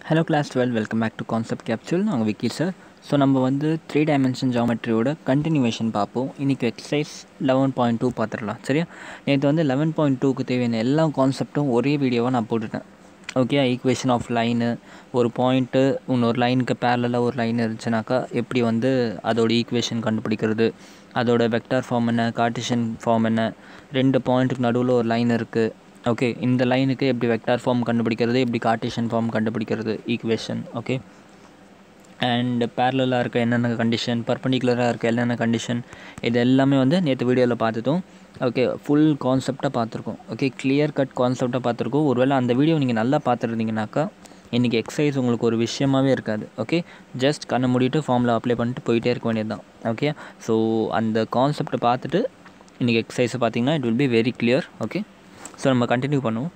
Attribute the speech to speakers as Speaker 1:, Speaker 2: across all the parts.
Speaker 1: hello class twelve welcome back to concept capsule நாங்கள் Vicky sir so நம்ம வந்து three dimension ஜாமெட்ரியோட continuation பார்ப்போம் இன்றைக்கி எக்ஸசைஸ் லெவன் பாயிண்ட் டூ பார்த்துடலாம் சரியா நேற்று வந்து லெவன் பாயிண்ட் டூக்கு தேவையான எல்லா கான்செப்ட்டும் ஒரே வீடியோவாக நான் போட்டுட்டேன் ஓகே ஈக்குவேஷன் ஆஃப் லைனு ஒரு பாயிண்ட்டு இன்னொரு லைனுக்கு பேரலாக ஒரு லைன் இருந்துச்சுனாக்கா எப்படி வந்து அதோட ஈக்குவேஷன் கண்டுபிடிக்கிறது அதோட வெக்டார் ஃபார்ம் என்ன கார்டிஷன் ஃபார்ம் என்ன ரெண்டு பாயிண்ட்டுக்கு நடுவில் ஒரு லைன் இருக்குது ஓகே இந்த லைனுக்கு எப்படி வெக்டார் ஃபார்ம் கண்டுபிடிக்கிறது எப்படி கார்டேஷன் ஃபார்ம் கண்டுபிடிக்கிறது ஈக்குவேஷன் ஓகே அண்ட் பேரலாக இருக்க என்னென்ன கண்டிஷன் பர்பண்டிகுலராக இருக்க என்னென்ன கண்டிஷன் இது எல்லாமே வந்து நேற்று வீடியோவில் பார்த்துட்டோம் ஓகே ஃபுல் கான்செப்டாக பார்த்துருக்கோம் ஓகே கிளியர் கட் கான்செப்டாக பார்த்துருக்கோம் ஒருவேளை அந்த வீடியோ நீங்கள் நல்லா பார்த்துருந்தீங்கனாக்கா இன்றைக்கி எக்ஸசைஸ் உங்களுக்கு ஒரு விஷயமாகவே இருக்காது ஓகே ஜஸ்ட் கண்ணை மூடிட்டு ஃபார்மில் அப்ளை பண்ணிட்டு போயிட்டே இருக்க வேண்டியது தான் ஓகே ஸோ அந்த கான்செப்டை பார்த்துட்டு இன்றைக்கி எக்ஸசைஸை பார்த்தீங்கன்னா it will be very clear okay so நம்ம கண்டினியூ பண்ணுவோம்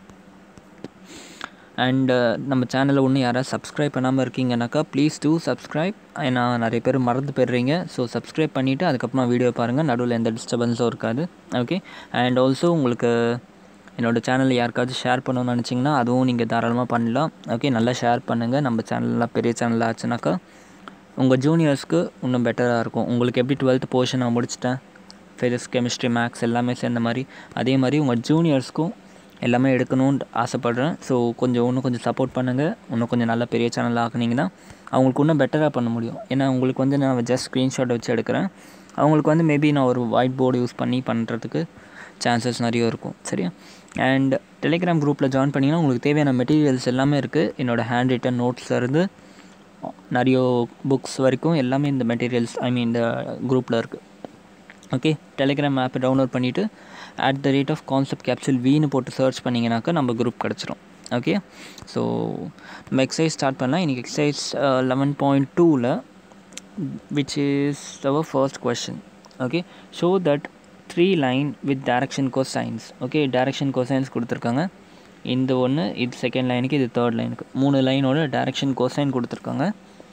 Speaker 1: அண்டு நம்ம சேனலில் ஒன்றும் யாராவது சப்ஸ்கிரைப் பண்ணாமல் இருக்கீங்கனாக்கா ப்ளீஸ் டூ சப்ஸ்கிரைப் ஏன்னா நிறைய பேர் மறந்து போயிடுறீங்க ஸோ சப்ஸ்கிரைப் பண்ணிவிட்டு அதுக்கப்புறமா வீடியோ பாருங்கள் நடுவில் எந்த டிஸ்டர்பன்ஸும் இருக்காது ஓகே அண்ட் ஆல்சோ உங்களுக்கு என்னோடய சேனலில் யாருக்காவது ஷேர் பண்ணணும்னு நினச்சிங்கன்னா அதுவும் நீங்கள் தாராளமாக பண்ணலாம் ஓகே நல்லா ஷேர் பண்ணுங்கள் நம்ம சேனல்லாம் பெரிய சேனல் ஆச்சுனாக்கா உங்கள் ஜூனியர்ஸ்க்கு இன்னும் பெட்டராக இருக்கும் உங்களுக்கு எப்படி டுவெல்த் போர்ஷன் நான் முடிச்சிட்டேன் ஃபிசிக்ஸ் கெமிஸ்ட்ரி மேக்ஸ் எல்லாமே சேர்ந்த மாதிரி அதே மாதிரி உங்கள் ஜூனியர்ஸ்க்கும் எல்லாமே எடுக்கணும்னு ஆசைப்பட்றேன் ஸோ கொஞ்சம் இன்னும் கொஞ்சம் சப்போர்ட் பண்ணுங்கள் இன்னும் கொஞ்சம் நல்ல பெரிய சேனல் ஆக்குனீங்கன்னா அவங்களுக்கு இன்னும் பெட்டராக பண்ண முடியும் ஏன்னா உங்களுக்கு வந்து நான் ஜஸ்ட் ஸ்க்ரீன்ஷாட் வச்சு எடுக்கிறேன் அவங்களுக்கு வந்து மேபி நான் ஒரு ஒயிட் போர்டு யூஸ் பண்ணி பண்ணுறதுக்கு சான்சஸ் நிறைய இருக்கும் சரியா அண்ட் டெலிகிராம் குரூப்பில் ஜாயின் பண்ணிங்கன்னா உங்களுக்கு தேவையான மெட்டீரியல்ஸ் எல்லாமே இருக்குது என்னோடய ஹேண்ட் ரிட்டன் நோட்ஸ்லேருந்து நிறைய புக்ஸ் வரைக்கும் எல்லாமே இந்த மெட்டீரியல்ஸ் ஐ மீன் இந்த குரூப்பில் இருக்குது ஓகே டெலிகிராம் ஆப்பை டவுன்லோட் பண்ணிவிட்டு at the rate of concept capsule வீன்னு போட்டு சர்ச் பண்ணிங்கனாக்கா நம்ம குரூப் கிடச்சிரும் ஓகே ஸோ நம்ம எக்ஸசைஸ் ஸ்டார்ட் பண்ணலாம் இன்றைக்கி எக்ஸசைஸ் லெவன் பாயிண்ட் டூவில் which is our first question okay show that three line with direction cosines okay direction cosines கொடுத்துருக்காங்க இந்த ஒன்று இது செகண்ட் லைனுக்கு இது தேர்ட் லைனுக்கு மூணு லைனோட டேரக்ஷன் கோசைன் கொடுத்துருக்காங்க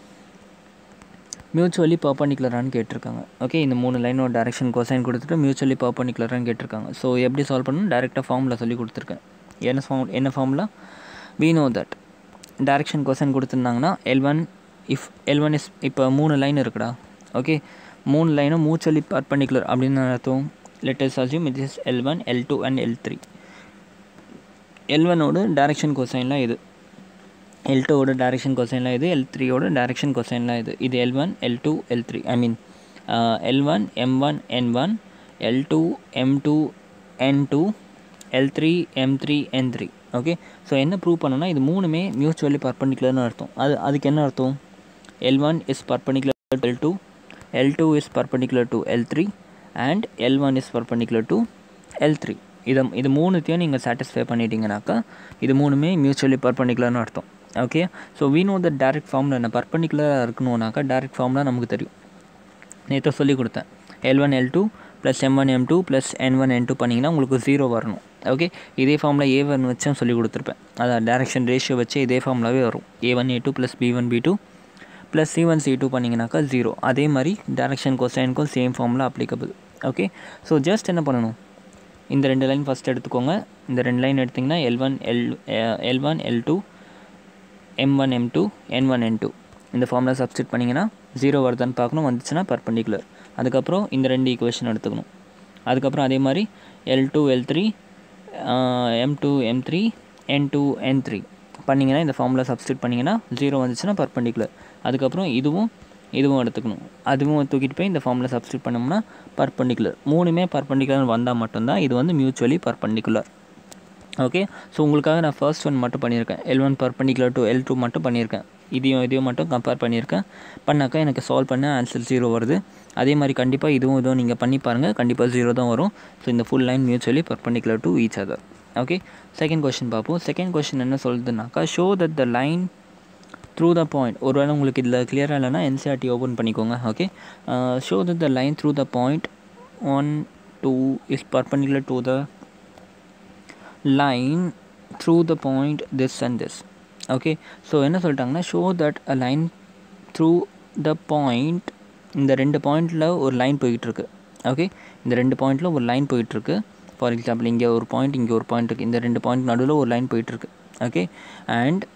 Speaker 1: மியூச்சுவலி பர்பண்டிகுலரானு கேட்டிருக்காங்க ஓகே இந்த மூணு லைனோட டேரக்ஷன் கோசைன் கொடுத்துட்டு மியூச்சுவலி பர்பண்டிகுலரானு கேட்டிருக்காங்க ஸோ எப்படி சால்வ் பண்ணணும் டேரெக்டாக ஃபார்மில் சொல்லி கொடுத்துருக்கேன் என்ன ஃபார்ம் என்ன ஃபார்மில் we know that direction cosine கொடுத்துருந்தாங்கன்னா L one if L one is இப்போ மூணு லைன் இருக்குடா ஓகே மூணு லைனும் மியூச்சுவலி பர்பண்டிகுலர் அப்படின்னு அர்த்தம் letters assume it is L one L two and L three L ஒனோட டேரக்ஷன் கோசைன்லாம் இது எல் டூவோட டேரக்ஷன் கொசைன்லாம் இது எல் த்ரீயோட டேரக்ஷன் கொசைன்லாம் இது இது L one L two L three I mean L one M one N one L two M two N two L three M three N three okay so என்ன prove பண்ணோன்னா இது மூணுமே mutually பர்பண்டிகுலர்னு அர்த்தம் அது அதுக்கு என்ன அர்த்தம் L one is perpendicular L two L two is perpendicular to L three and L one is perpendicular to L three இதை இது மூணுத்தையும் நீங்கள் சாட்டிஸ்ஃபை பண்ணிட்டீங்கனாக்கா இது மூணுமே மியூச்சுவலி பர்பண்டிகுலர்னு அர்த்தம் okay so we know the direct ஃபார்மில் என்ன பர்பண்டிகுலராக இருக்கணும்னாக்கா டேரக்ட் ஃபார்ம்லாம் நமக்கு தெரியும் நேற்று சொல்லி கொடுத்தேன் L one L two plus M one M two plus N one N two பண்ணிங்கன்னா உங்களுக்கு ஜீரோ வரணும் ஓகே இதே ஃபார்மில் ஏ ஒன் வச்சும் சொல்லி கொடுத்துருப்பேன் அதான் டேரக்ஷன் ரேஷியோ வச்சு இதே ஃபார்ம்லாவே வரும் A one A two plus B one B two plus C one C two பண்ணிங்கனாக்கா ஜீரோ அதே மாதிரி டேரக்ஷன் கொசைனுக்கும் சேம் ஃபார்மில் அப்ளிகபிள் ஓகே ஸோ ஜஸ்ட் என்ன பண்ணணும் இந்த ரெண்டு லைன் ஃபஸ்ட் எடுத்துக்கோங்க இந்த ரெண்டு லைன் எடுத்திங்கன்னா L one L L one L two M one M two N one N two இந்த ஃபார்மில் சப்ஸ்டியூட் பண்ணிங்கன்னா ஜீரோ வருதான்னு பார்க்கணும் வந்துச்சுன்னா பர்பண்டிகுலர் அதுக்கப்புறம் இந்த ரெண்டு ஈக்குவேஷன் எடுத்துக்கணும் அதுக்கப்புறம் அதே மாதிரி L two L three M two M three N two N three பண்ணிங்கன்னா இந்த ஃபார்மில் சப்ஸ்டியூட் பண்ணிங்கன்னா ஜீரோ வந்துச்சுன்னா பர்பண்டிகுலர் அதுக்கப்புறம் இதுவும் இதுவும் எடுத்துக்கணும் அதுவும் தூக்கிட்டு போய் இந்த ஃபார்மில் சப்ஸ்டியூட் பண்ணோம்னா பர்பண்டிகுலர் மூணுமே பர்பண்டிகுலர் வந்தால் மட்டும்தான் இது வந்து மியூச்சுவலி பர்பண்டிகுலர் ஓகே ஸோ உங்களுக்காக நான் ஃபர்ஸ்ட் ஒன் மட்டும் பண்ணியிருக்கேன் L one perpendicular to L two மட்டும் பண்ணியிருக்கேன் இதையும் இதையும் மட்டும் கம்பேர் பண்ணியிருக்கேன் பண்ணாக்கா எனக்கு சால்வ் பண்ண ஆன்சர் ஜீரோ வருது அதே மாதிரி கண்டிப்பாக இதுவும் இதுவும் நீங்கள் பண்ணி பாருங்கள் கண்டிப்பாக ஜீரோ தான் வரும் ஸோ இந்த full line mutually perpendicular to each other okay second question பார்ப்போம் செகண்ட் கொஷின் என்ன சொல்லுதுனாக்கா show that the line through the point ஒருவேளை உங்களுக்கு இதில் கிளியராக இல்லைனா என்சிஆர்டி ஓப்பன் பண்ணிக்கோங்க okay show that the line through the point one two is perpendicular to the line through the point this and this okay so என்ன சொல்லிட்டாங்கன்னா show that a line through the point இந்த ரெண்டு பாயிண்டில் ஒரு line போய்கிட்டுருக்கு okay இந்த ரெண்டு பாயிண்டில் ஒரு லைன் போயிட்டுருக்கு ஃபார் எக்ஸாம்பிள் இங்கே ஒரு பாயிண்ட் இங்கே ஒரு பாயிண்ட் இருக்குது இந்த ரெண்டு பாயிண்ட் நடுவில் ஒரு லைன் போயிட்டுருக்கு ஓகே அண்ட்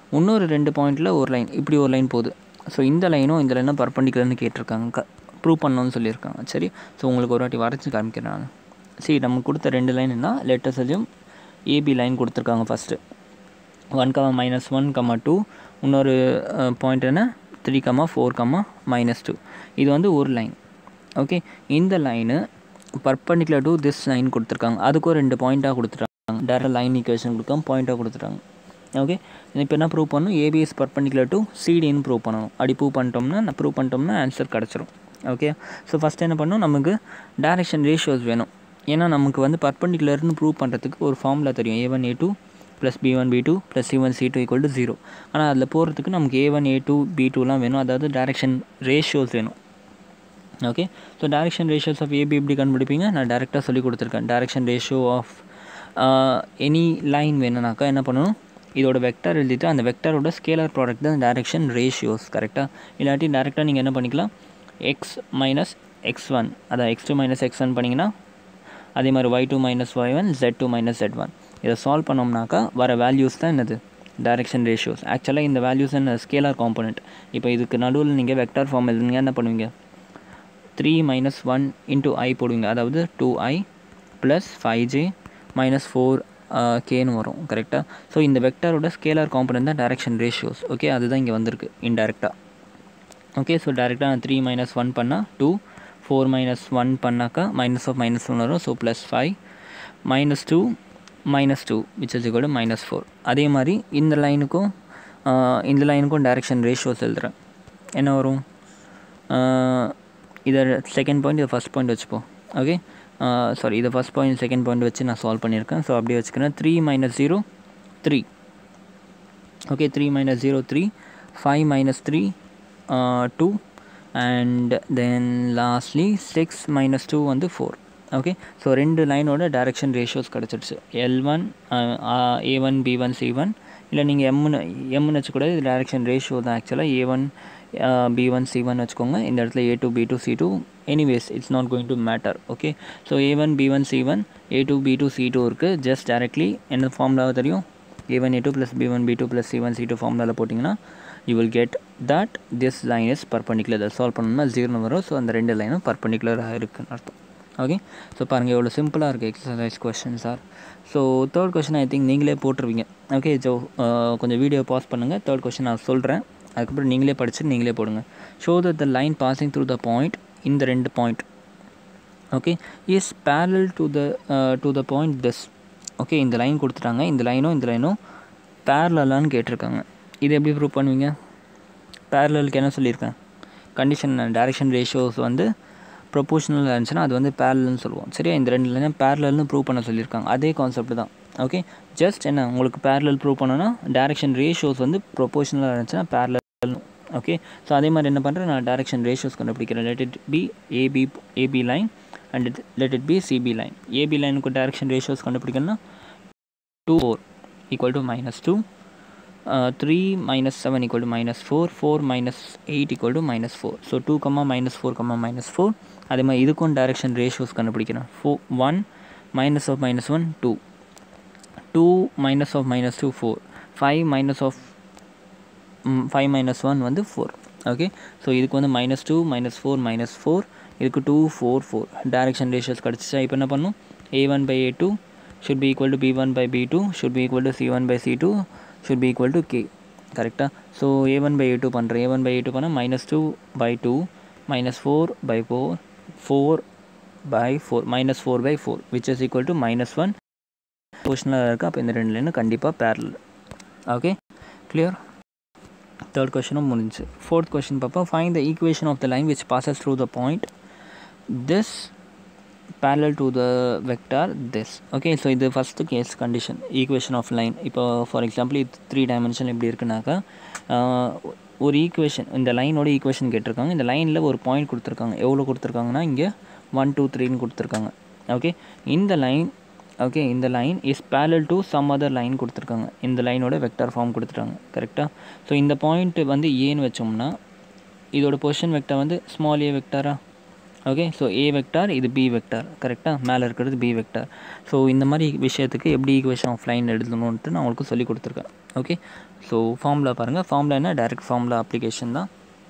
Speaker 1: இன்னொரு ரெண்டு பாயிண்டில் ஒரு லைன் இப்படி ஒரு லைன் போகுது ஸோ இந்த லைனும் இந்த லைனும் பர்பண்டிகுலர்னு கேட்டிருக்காங்க க ப்ரூவ் பண்ணணும்னு சொல்லியிருக்காங்க சரி ஸோ உங்களுக்கு ஒரு வாட்டி வரைச்சி காமிக்கிறேன் நான் சரி நமக்கு கொடுத்த ரெண்டு லைன்னா லெட்டர்ஸ் எதுவும் ஏபி லைன் கொடுத்துருக்காங்க first one comma minus one comma two இன்னொரு பாயிண்ட் என்ன three comma four comma minus two இது வந்து ஒரு லைன் ஓகே இந்த line perpendicular to this line கொடுத்துருக்காங்க அதுக்கும் ரெண்டு பாயிண்ட்டாக கொடுத்துருக்காங்க டேரக்ட் லைன் ஈக்குவேஷன் கொடுக்காம பாயிண்ட்டாக கொடுத்துட்டாங்க ஓகே இப்போ என்ன ப்ரூவ் பண்ணணும் ஏபிஎஸ் பர்பண்டிகுலர் டு சிடின்னு ப்ரூவ் பண்ணணும் அப்படி ப்ரூவ் பண்ணிட்டோம்னா நான் ப்ரூவ் பண்ணிட்டோம்னா ஆன்சர் கிடச்சிரும் ஓகே ஸோ ஃபஸ்ட் என்ன பண்ணணும் நமக்கு டேரெக்ஷன் ரேஷியோஸ் வேணும் ஏன்னா நமக்கு வந்து பர்பண்டிகுலர்னு ப்ரூவ் பண்ணுறதுக்கு ஒரு ஃபார்முலா தெரியும் ஏ one A two plus B one B two plus C one C two equal to zero ஆனால் அதில் போகிறதுக்கு நமக்கு A one A two B டூலாம் வேணும் அதாவது டேரெக்ஷன் ரேஷியோஸ் வேணும் okay so direction ratios of AB எப்படி கண்டுபிடிப்பீங்க நான் டேரெக்டாக சொல்லி கொடுத்துருக்கேன் direction ratio of any line வேணும்னாக்கா என்ன பண்ணணும் இதோட வெக்டர் எழுதிட்டு அந்த வெக்டரோட ஸ்கேலர் ப்ராடக்ட் தான் டேரெக்ஷன் ரேஷியோஸ் கரெக்டாக இல்லாட்டி டேரெக்டாக நீங்கள் என்ன பண்ணிக்கலாம் எக்ஸ் மைனஸ் எக்ஸ் ஒன் அதான் X two minus X one பண்ணிங்கன்னா அதே மாதிரி Y two minus Y one Z two minus jet one இதை சால்வ் பண்ணோம்னாக்கா வர வேல்யூஸ் தான் என்னது டைரெக்ஷன் ரேஷியோஸ் ஆக்சுவலாக இந்த வேல்யூஸ் என்ன ஸ்கேலார் காம்பனண்ட் இப்போ இதுக்கு நடுவில் நீங்கள் வெக்டார் ஃபார்ம் எழுதுனீங்க என்ன பண்ணுவீங்க three minus one into I போடுவீங்க அதாவது two I plus five J minus four கேன்னு வரும் கரெக்டாக ஸோ இந்த வெக்டாரோட ஸ்கேலார் காம்பனண்ட் தான் டைரெக்ஷன் ரேஷியோஸ் ஓகே அதுதான் இங்கே வந்திருக்கு இன்டெரக்டாக ஓகே ஸோ டேரெக்டாக நான் த்ரீ மைனஸ் ஒன் பண்ணால் டூ ஃபோர் மைனஸ் ஒன் பண்ணாக்கா மைனஸ் ஆஃப் மைனஸ் ஒன் வரும் so plus five minus two minus two which is equal minus four அதே மாதிரி இந்த லைனுக்கும் இந்த லைனுக்கும் டைரெக்ஷன் ரேஷியோஸ் எழுதுகிறேன் என்ன வரும் இதை செகண்ட் பாயிண்ட் இதை ஃபஸ்ட் பாயிண்ட் வச்சுப்போம் ஓகே சாரி இதை ஃபஸ்ட் பாயிண்ட் செகண்ட் பாயிண்ட் வச்சு நான் சால்வ் பண்ணியிருக்கேன் ஸோ அப்படியே வச்சுக்கிறேன் three minus zero three okay three minus zero three five minus three two and then lastly six minus two வந்து four okay so ரெண்டு லைனோட டைரெக்ஷன் ரேஷியோஸ் கிடச்சிருச்சு L one A one B one C one இல்லை நீங்கள் எம்னு எம்னு வச்சுக்கூடாது இது direction ratio தான் ஆக்சுவலாக A one B one C one வச்சுக்கோங்க இந்த இடத்துல A two B two C two anyways it's not going to matter okay so A one B one C one A two B two C two இருக்குது just directly என்ன ஃபார்முலாவை தெரியும் ஏ one ஏ two plus B one B two plus C one C two ஃபார்முலாவில் போட்டிங்கன்னா you will get that this line is perpendicular அதை solve பண்ணணும்னா zero வரும் so அந்த ரெண்டு லைனும் பர்பண்டிகுலராக இருக்குன்னு அர்த்தம் ஓகே ஸோ பாருங்கள் எவ்வளோ சிம்பிளாக இருக்குது exercise question sir so third question I think நீங்களே போட்டுருவீங்க ஓகே ஸோ கொஞ்சம் வீடியோ பாஸ் பண்ணுங்கள் தேர்ட் கொஷின் நான் சொல்கிறேன் அதுக்கப்புறம் நீங்களே படிச்சுட்டு நீங்களே போடுங்க show that the line passing through the point இந்த ரெண்டு point okay is parallel to the to the point this okay இந்த லைன் கொடுத்துட்டாங்க இந்த லைனும் இந்த லைனும் பேரலான்னு கேட்டிருக்காங்க இது எப்படி ப்ரூவ் பண்ணுவீங்க பேரலுக்கு என்ன சொல்லியிருக்கேன் கண்டிஷன் டைரெக்ஷன் ரேஷியோஸ் வந்து ப்ரொபோஷனல் இருந்துச்சுன்னா அது வந்து பேரலல்னு சொல்லுவோம் சரியா இந்த ரெண்டு லைனும் பேரலல்னு ப்ரூவ் பண்ண சொல்லியிருக்காங்க அதே கான்செப்ட் தான் ஓகே ஜஸ்ட் என்ன உங்களுக்கு பேரலல் ப்ரூவ் பண்ணோன்னா டைரெக்ஷன் ரேஷியோஸ் வந்து ப்ரொபோஷனலாக இருந்துச்சுன்னா பேரலல் ஓகே ஸோ அதே மாதிரி என்ன பண்ணுறேன் நான் டைரெக்ஷன் ரேஷியோஸ் கண்டுபிடிக்கிறேன் let it be AB AB line and let it be CB line AB லைனுக்கு டைரெக்ஷன் ரேஷியோஸ் கண்டுபிடிக்கணும்னா two four equal to minus two three minus seven equal to minus four four minus eight equal to minus four so two comma minus four comma minus four அதே மாதிரி இதுக்கும் direction ratios கண்டுபிடிக்கிறேன் four one minus of minus one two two minus of minus two four five minus of five minus one வந்து four okay so இதுக்கு வந்து minus two minus four minus four இதுக்கு two four four direction ratios கிடச்சிச்சா இப்போ என்ன பண்ணும் a one by a two should be equal to b one by b two should be equal to c one by c two should be equal to k கரெக்டாக so A one by a two பண்ணுறேன் a one by a two பண்ணால் minus two by two minus four by four four by four minus four by four which is equal to minus one பொசிஷனில் இருக்குது அப்போ இந்த ரெண்டு லைனும் கண்டிப்பாக parallel okay clear third கொஷனும் முடிஞ்சு ஃபோர்த் கொஷின் பார்ப்போம் find the equation of the line which passes through the point this parallel to the vector this okay so இது first case condition equation of line இப்போ for example இது three dimension எப்படி இருக்குனாக்கா ஒரு equation இந்த லைனோட equation கேட்டிருக்காங்க இந்த லைனில் ஒரு பாயிண்ட் கொடுத்துருக்காங்க எவ்வளோ கொடுத்துருக்காங்கன்னா இங்கே ஒன் டூ த்ரீன்னு கொடுத்துருக்காங்க ஓகே இந்த லைன் ஓகே இந்த line is parallel to some other line கொடுத்துருக்காங்க இந்த லைனோட வெக்டார் ஃபார்ம் கொடுத்துட்டாங்க கரெக்டாக ஸோ இந்த பாயிண்ட் வந்து ஏன்னு வச்சோம்னா இதோட பொசிஷன் வெக்டார் வந்து ஸ்மால் ஏ வெக்டாரா ஓகே ஸோ ஏ வெக்டார் இது பி வெக்டார் கரெக்டாக மேலே இருக்கிறது பி வெக்டார் ஸோ இந்த மாதிரி விஷயத்துக்கு எப்படி ஈக்குவேஷன் ஆஃப் லைன் எழுதணுன்ட்டு நான் உங்களுக்கு சொல்லி கொடுத்துருக்கேன் ஓகே ஸோ ஃபார்முலா பாருங்கள் ஃபார்முலா என்ன டைரக்ட் ஃபார்முலா அப்ளிகேஷன் தான்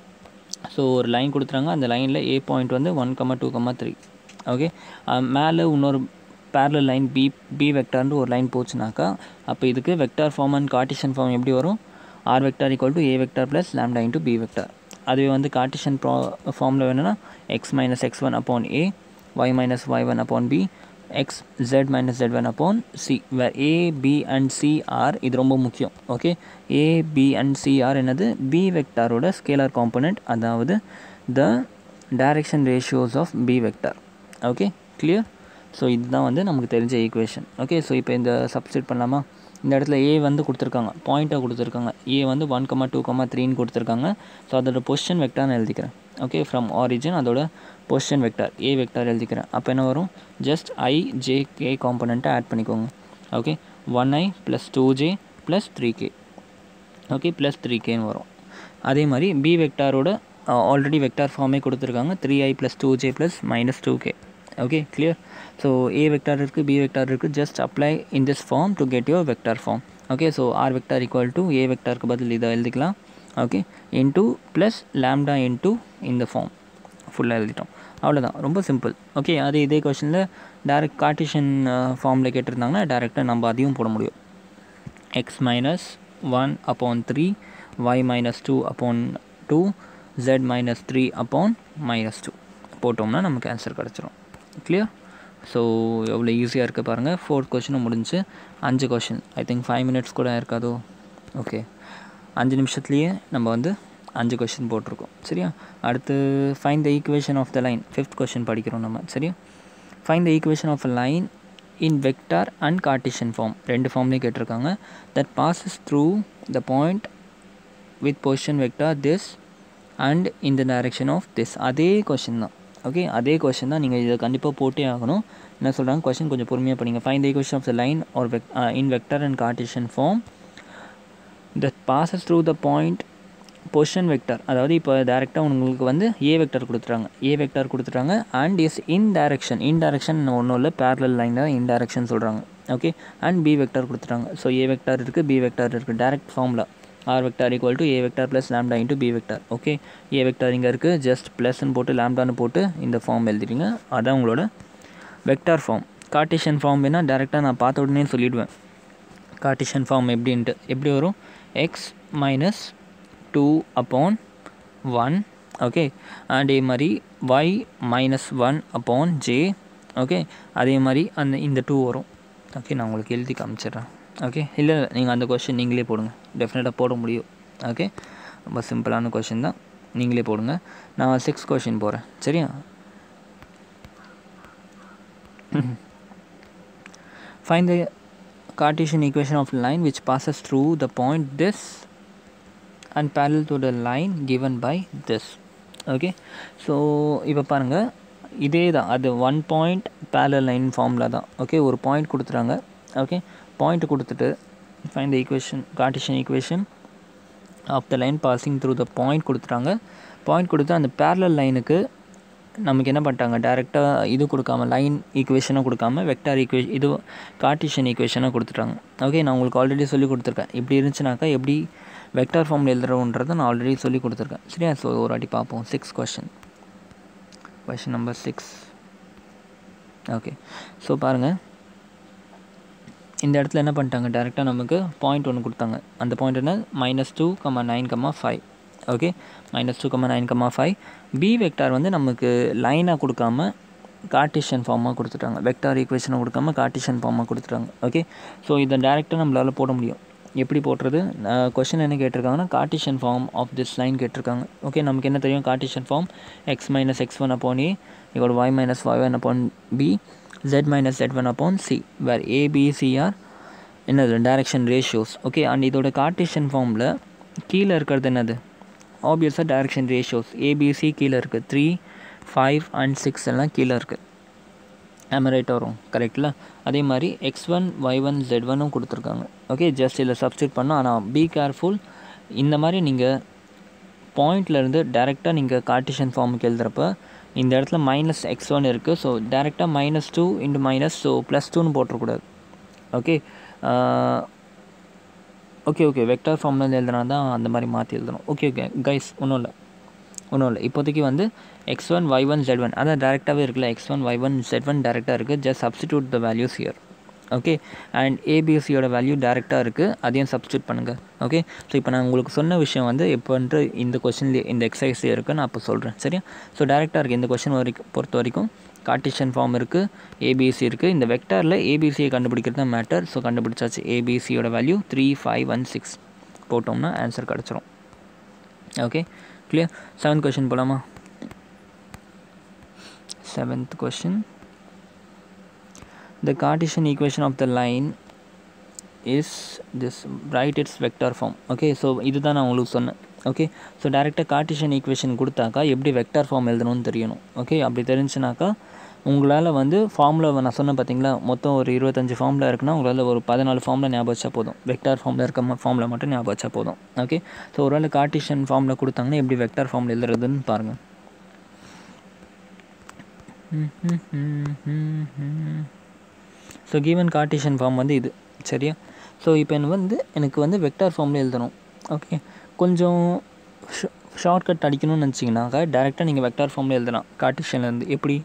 Speaker 1: ஸோ ஒரு லைன் கொடுத்துறாங்க அந்த லைனில் ஏ பாயிண்ட் வந்து one comma two comma three okay மேலே இன்னொரு பேரலல் லைன் பி பி வெக்டார்னு ஒரு லைன் போச்சுனாக்கா அப்போ இதுக்கு vector form and cartesian form எப்படி வரும் r vector equal to A vector plus lambda into B vector அதுவே வந்து கார்டிஷன் ப்ரா ஃபார்மில் வேணும்னா x minus X one upon a y minus Y one upon b x z minus jet one upon c where a b and c are இது ரொம்ப முக்கியம் okay a b and c are என்னது b வெக்டாரோட scalar component அதாவது the direction ratios of B vector okay clear so இதுதான் வந்து நமக்கு தெரிஞ்ச ஈக்குவேஷன் ஓகே ஸோ இப்போ இந்த சப்ஸ்டியூட் பண்ணலாமா இந்த இடத்துல ஏ வந்து கொடுத்துருக்காங்க பாயிண்ட்டாக கொடுத்துருக்காங்க ஏ வந்து ஒன் கமா டூ கமா த்ரீன்னு கொடுத்துருக்காங்க ஸோ அதோட பொசிஷன் வெக்டார்னு எழுதிக்கிறேன் ஓகே ஃப்ரம் ஆரிஜின் அதோட பொசிஷன் வெக்டார் ஏ வெக்டார் எழுதிக்கிறேன் அப்போ என்ன வரும் ஜஸ்ட் ஐ ஜே கே காம்பனண்ட்டை ஆட் பண்ணிக்கோங்க okay one i plus two J plus three k okay plus three கேன்னு வரும் அதே மாதிரி பி வெக்டாரோட ஆல்ரெடி வெக்டார் ஃபார்மே கொடுத்துருக்காங்க த்ரீ ஐ plus two J plus minus two K okay clear so ஏ vector இருக்குது பி வெக்டார் இருக்குது just apply in this form to get your vector form okay so R vector equal to a வெக்டாருக்கு பதில் இதை எழுதிக்கலாம் okay into plus lambda into இந்த form ஃபுல்லாக எழுதிட்டோம் அவ்வளோதான் ரொம்ப சிம்பிள் ஓகே அதே இதே கொஷனில் டேரக்ட் கார்டிஷன் ஃபார்மில் கேட்டிருந்தாங்கன்னா டேரெக்டாக நம்ம அதையும் போட முடியும் x minus one upon three y minus two upon two z minus three upon minus two போட்டோம்னா நமக்கு ஆன்சர் கிடச்சிரும் கிளியர் ஸோ எவ்வளோ ஈஸியாக இருக்குது பாருங்கள் ஃபோர்த் கொஷினும் முடிஞ்சு அஞ்சு question I think five minutes கூட இருக்காதோ ஓகே அஞ்சு நிமிஷத்துலேயே நம்ம வந்து அஞ்சு கொஷின் போட்டிருக்கோம் சரியா அடுத்து find the equation of the line fifth question படிக்கிறோம் நம்ம சரியா find the equation of a line in vector and cartesian form ரெண்டு ஃபார்ம்லேயும் கேட்டிருக்காங்க that passes through the point with position vector this and in the direction of this அதே question தான் okay அதே question தான் நீங்கள் இதை கண்டிப்பாக போட்டே ஆகணும் என்ன சொல்கிறாங்க கொஷின் கொஞ்சம் பொறுமையாக படிங்க find the equation of the line r vec in vector and cartesian form that passes through the point position vector அதாவது இப்போ டேரெக்டாக உங்களுக்கு வந்து ஏ வெக்டார் கொடுத்துட்டாங்க ஏ வெக்டார் கொடுத்துட்டாங்க and is in direction in direction ஒன்றும் இல்லை பேரலல் லைன் தான் இன் டைரக்ஷன் சொல்கிறாங்க ஓகே அண்ட் பி வெக்டார் கொடுத்துட்டாங்க ஸோ ஏ வெக்டார் இருக்குது பி வெக்டார் இருக்குது டேரக்ட் ஃபார்மில் r vector equal to A vector plus lambda into B vector okay a vector இங்கே இருக்குது ஜஸ்ட் ப்ளஸ்ன்னு போட்டு லேம்டான்னு போட்டு இந்த ஃபார்ம் எழுதிட்டீங்க அதான் உங்களோட வெக்டார் ஃபார்ம் கார்டிஷன் ஃபார்ம் வேணால் டேரெக்டாக நான் பார்த்த உடனே சொல்லிவிடுவேன் கார்டிஷன் ஃபார்ம் எப்படின்ட்டு எப்படி வரும் x minus two upon one okay அதே மாதிரி y minus one upon j okay அதே மாதிரி அந்த இந்த டூ வரும் ஓகே நான் உங்களுக்கு எழுதி காமிச்சிடுறேன் ஓகே இல்லை நீங்கள் அந்த கொஷின் நீங்களே போடுங்க டெஃபினட்டாக போட முடியும் ஓகே ரொம்ப சிம்பிளான கொஷின் தான் நீங்களே போடுங்க நான் சிக்ஸ் கொஷின் போகிறேன் சரியா find the Cartesian equation of line which passes through the point this and parallel to the line given by this okay so இப்போ பாருங்கள் இதே தான் அது ஒன் பாயிண்ட் பேரல் லைன் ஃபார்மில் தான் ஓகே ஒரு பாயிண்ட் கொடுத்துறாங்க ஓகே பாயிண்ட் கொடுத்துட்டு find the equation cartesian equation of the line passing through the point கொடுத்துட்டாங்க பாயிண்ட் கொடுத்து அந்த பேரலல் லைனுக்கு நமக்கு என்ன பண்ணிட்டாங்க டேரெக்டாக இது கொடுக்காம லைன் ஈக்குவேஷனாக கொடுக்காம வெக்டார் ஈக்குவே இது கார்டிஷன் ஈக்குவேஷனாக கொடுத்துட்டாங்க ஓகே நான் உங்களுக்கு ஆல்ரெடி சொல்லி கொடுத்துருக்கேன் இப்படி இருந்துச்சுனாக்கா எப்படி வெக்டார் ஃபார்மில் எழுதுறோன்றதை நான் ஆல்ரெடி சொல்லி கொடுத்துருக்கேன் சரியா ஸோ ஒரு வாட்டி பார்ப்போம் six question question number six okay so பாருங்கள் இந்த இடத்துல என்ன பண்ணிட்டாங்க டேரெக்டாக நமக்கு பாயிண்ட் ஒன்று கொடுத்தாங்க அந்த பாயிண்ட் என்ன minus two comma nine comma five okay minus two comma nine comma five b vector வந்து நமக்கு லைனாக கொடுக்காம கார்டிஷன் ஃபார்மாக கொடுத்துட்டாங்க வெக்டார் ஈக்குவேஷனை கொடுக்காம கார்டிஷன் ஃபார்மாக கொடுத்துட்டாங்க ஓகே ஸோ இதை டேரெக்டாக நம்மளால் போட முடியும் எப்படி போடுறது கொஷின் என்ன கேட்டிருக்காங்கன்னா cartesian form of this line கேட்டிருக்காங்க ஓகே நமக்கு என்ன தெரியும் cartesian form x minus X one upon a இதோட y minus Y one upon b z minus jet one upon c where a b c are என்னது டைரக்ஷன் ரேஷியோஸ் ஓகே அண்ட் இதோட கார்டிஷன் ஃபார்மில் கீழே இருக்கிறது என்னது ஆப்வியஸாக டைரக்ஷன் ரேஷியோஸ் ஏபிசி கீழே இருக்குது த்ரீ ஃபைவ் அண்ட் சிக்ஸ் எல்லாம் கீழே இருக்குது ஆமாம் ரைட் வரும் கரெக்டில் அதே மாதிரி x one y one z ஒன்னும் கொடுத்துருக்காங்க ஓகே ஜஸ்ட் இதில் சப்ஸ்டியூட் பண்ணோம் ஆனால் பி கேர்ஃபுல் இந்த மாதிரி நீங்கள் பாயிண்ட்லேருந்து டேரெக்டாக நீங்கள் கார்டிஷன் ஃபார்முக்கு எழுதுகிறப்ப இந்த இடத்துல மைனஸ் எக்ஸ் ஒன் இருக்குது ஸோ டேரெக்டாக minus two into minus so plus டூன்னு போட்டுறக்கூடாது ஓகே ஓகே ஓகே வெக்டார் ஃபார்ம்லேருந்து எழுதுனா தான் அந்த மாதிரி மாற்றி எழுதணும் ஓகே ஓகே கைஸ் ஒன்றும் இல்லை ஒன்றும் இல்லை இப்போதைக்கு வந்து x one y one z one அதான் டேரெக்டாகவே இருக்குல்ல x one y one z one டேரெக்டாக இருக்குது just substitute the values here okay and ஏபிஎஸ்சியோட வேல்யூ டேரெக்டாக இருக்குது அதையும் சப்ஸ்டியூட் பண்ணுங்கள் ஓகே ஸோ இப்போ நான் உங்களுக்கு சொன்ன விஷயம் வந்து எப்போன்ற இந்த கொஷின்லேயே இந்த எக்ஸசைஸ்லேயே இருக்குது நான் அப்போ சொல்கிறேன் சரியா ஸோ டேரெக்டாக இருக்குது இந்த கொஷின் வரைக்கும் பொறுத்த வரைக்கும் கார்டிஷன் ஃபார்ம் இருக்குது ஏபிசி இருக்குது இந்த வெக்டாரில் ஏபிசியை கண்டுபிடிக்கிறது தான் மேட்டர் ஸோ கண்டுபிடிச்சாச்சு ஏபிசியோட value three five one six போட்டோம்னா ஆன்சர் கிடச்சிரும் ஓகே கிளியர் செவன்த் கொஷின் போகலாமா seventh question the cartesian equation of the line is this write its vector form okay so இதுதான் நான் உங்களுக்கு சொன்னேன் ஓகே ஸோ டேரெக்டாக கார்டிஷியன் ஈக்குவேஷன் கொடுத்தாக்கா எப்படி வெக்டார் ஃபார்ம் எழுதணும்னு தெரியணும் ஓகே அப்படி தெரிஞ்சுனாக்கா உங்களால் வந்து ஃபார்மில் நான் சொன்னேன் பார்த்தீங்களா மொத்தம் ஒரு இருபத்தஞ்சு ஃபார்மில் இருக்குன்னா உங்களால் ஒரு பதினாலு ஃபார்மில் ஞாபகம் வச்சா போதும் வெக்டார் ஃபார்மில் இருக்க ஃபார்மில் மட்டும் ஞாபகம் வச்சா போதும் ஓகே ஸோ ஒரு வேளை கார்டிஷியன் ஃபார்மில் கொடுத்தாங்கன்னா எப்படி வெக்டார் ஃபார்மில் எழுதுறதுன்னு பாருங்கள் ஸோ கிவன் கார்டிஷியன் ஃபார்ம் வந்து இது சரியா ஸோ இப்போ எனக்கு வந்து எனக்கு வந்து வெக்டார் ஃபார்மில் எழுதணும் ஓகே கொஞ்சம் ஷார்ட்கட் அடிக்கணும்னு நினச்சிங்கனாக்கா டேரெக்டாக நீங்கள் வெக்டார் ஃபார்மில் எழுதலாம் கார்டிஷியன்லேருந்து எப்படி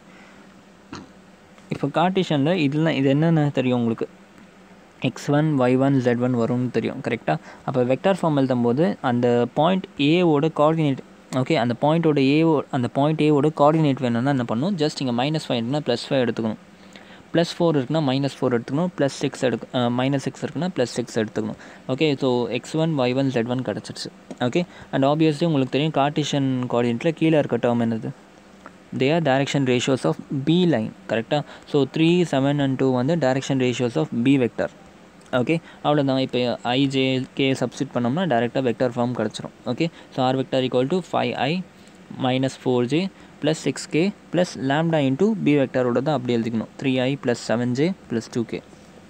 Speaker 1: இப்போ கார்டிஷியனில் இதெல்லாம் இது என்னென்ன தெரியும் உங்களுக்கு x one y one z one வரும்னு தெரியும் கரெக்டாக அப்போ வெக்டார் ஃபார்ம் எழுதும்போது அந்த பாயிண்ட் ஏவோட கோஆர்டினேட் ஓகே அந்த பாயிண்ட்டோட ஏவோ அந்த பாயிண்ட் ஏவோட கோஆர்டினேட் வேணும்னா என்ன பண்ணணும் ஜஸ்ட் இங்கே மைனஸ் ஃபைவ் இருக்குன்னா ப்ளஸ் ஃபைவ் எடுத்துக்கணும் ப்ளஸ் ஃபோர் இருக்குன்னா மைனஸ் ஃபோர் எடுத்துக்கணும் ப்ளஸ் சிக்ஸ் எடுக்க மைனஸ் சிக்ஸ் இருக்குன்னா ப்ளஸ் சிக்ஸ் எடுத்துக்கணும் okay so x one y one z one கிடச்சிருச்சு ஓகே அண்ட் ஆப்வியஸ்லி உங்களுக்கு தெரியும் கார்டிஷன் கோஆர்டினேட்டில் கீழே இருக்க டேர்ம் என்னது they are direction ratios of b line கரெக்டாக ஸோ த்ரீ செவன் அண்ட் டூ வந்து direction ratios of b vector okay அவ்வளோதான் இப்போ ஐஜே கே சப்ஸ்டிட் பண்ணோம்னா டேரெக்டாக வெக்டர் ஃபார்ம் கிடச்சிரும் okay so r vector equal to five i minus four j plus six k plus lambda into b வெக்டரோட தான் அப்படி எழுதிக்கணும் த்ரீ ஐ plus seven j plus two K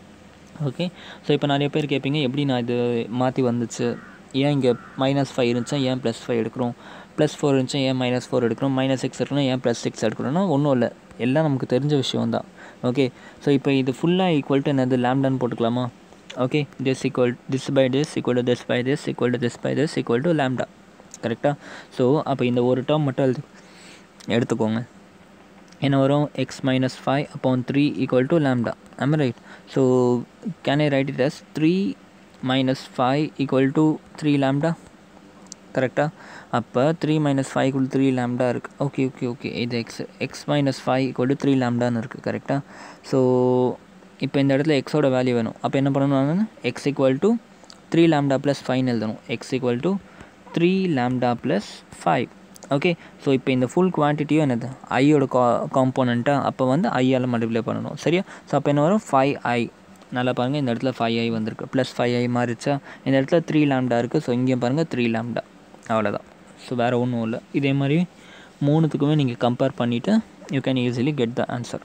Speaker 1: okay so இப்போ நிறைய பேர் கேட்பீங்க எப்படி நான் இது மாற்றி வந்துச்சு ஏன் இங்கே மைனஸ் ஃபைவ் இருந்துச்சா ஏன் ப்ளஸ் ஃபைவ் எடுக்கிறோம் ப்ளஸ் ஃபோர் இருந்துச்சா ஏன் மைனஸ் ஃபோர் எடுக்கிறோம் மைனஸ் சிக்ஸ் இருக்கணும் ஏன் ப்ளஸ் சிக்ஸ் எடுக்கணும்னா ஒன்றும் இல்லை எல்லாம் நமக்கு தெரிஞ்ச விஷயம் தான் ஓகே ஸோ இப்போ இது ஃபுல்லாக ஈக்குவல் டு என்னது லேம்டான்னு போட்டுக்கலாமா okay this equal this by this equal to this by this equal to this by this equal to lambda கரெக்டாக ஸோ அப்போ இந்த ஒரு டேர்ம் மட்டும் எழுது எடுத்துக்கோங்க என்ன வரும் x minus five upon three equal to lambda am right so can I write it as three minus five equal to three lambda கரெக்டாக அப்போ three minus five equal three lambda இருக்குது ஓகே ஓகே ஓகே இது X x minus five equal to three லேம்டான்னு இருக்குது கரெக்டாக so இப்போ இந்த இடத்துல எக்ஸோட வேல்யூ வேணும் அப்போ என்ன பண்ணணும் x equal to three lambda plus ஃபைவ்னு எழுதணும் x equal to three lambda plus five okay so இப்போ இந்த ஃபுல் குவான்டிட்டியும் என்னது ஐயோட கா காம்போனண்ட்டாக அப்போ வந்து ஐயால் மல்டிப்ளை பண்ணணும் சரியா ஸோ அப்போ என்ன வரும் ஃபைவ் ஐ நல்லா பாருங்கள் இந்த இடத்துல ஃபைவ் ஐ வந்திருக்கு ப்ளஸ் ஃபைவ் ஐ மாறிச்சா இந்த இடத்துல த்ரீ லேம்டா இருக்குது ஸோ இங்கேயும் பாருங்கள் த்ரீ லேம்டா அவ்வளோதான் ஸோ வேறு ஒன்றும் இல்லை இதே மாதிரி மூணுத்துக்குமே நீங்கள் கம்பேர் பண்ணிவிட்டு you can easily get the answer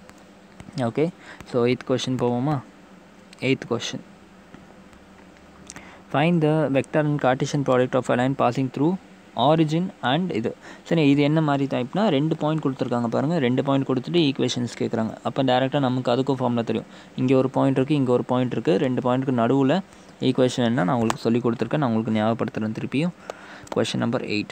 Speaker 1: okay so eighth question போவோமா eighth question find the vector and cartesian product of a line passing through origin and இது சரி இது என்ன மாதிரி டைப்னா ரெண்டு பாயிண்ட் கொடுத்துருக்காங்க பாருங்கள் ரெண்டு பாயிண்ட் கொடுத்துட்டு ஈக்குவேஷன்ஸ் கேட்குறாங்க அப்போ டேரெக்டாக நமக்கு அதுக்கும் ஃபார்மில் தெரியும் இங்கே ஒரு பாயிண்ட் இருக்குது இங்கே ஒரு பாயிண்ட் இருக்குது ரெண்டு பாயிண்ட்டுக்கு நடுவில் ஈக்குவேஷன் என்ன நான் உங்களுக்கு சொல்லி கொடுத்துருக்கேன் நான் உங்களுக்கு ஞாபகப்படுத்துகிறேன் திருப்பியும் question number eight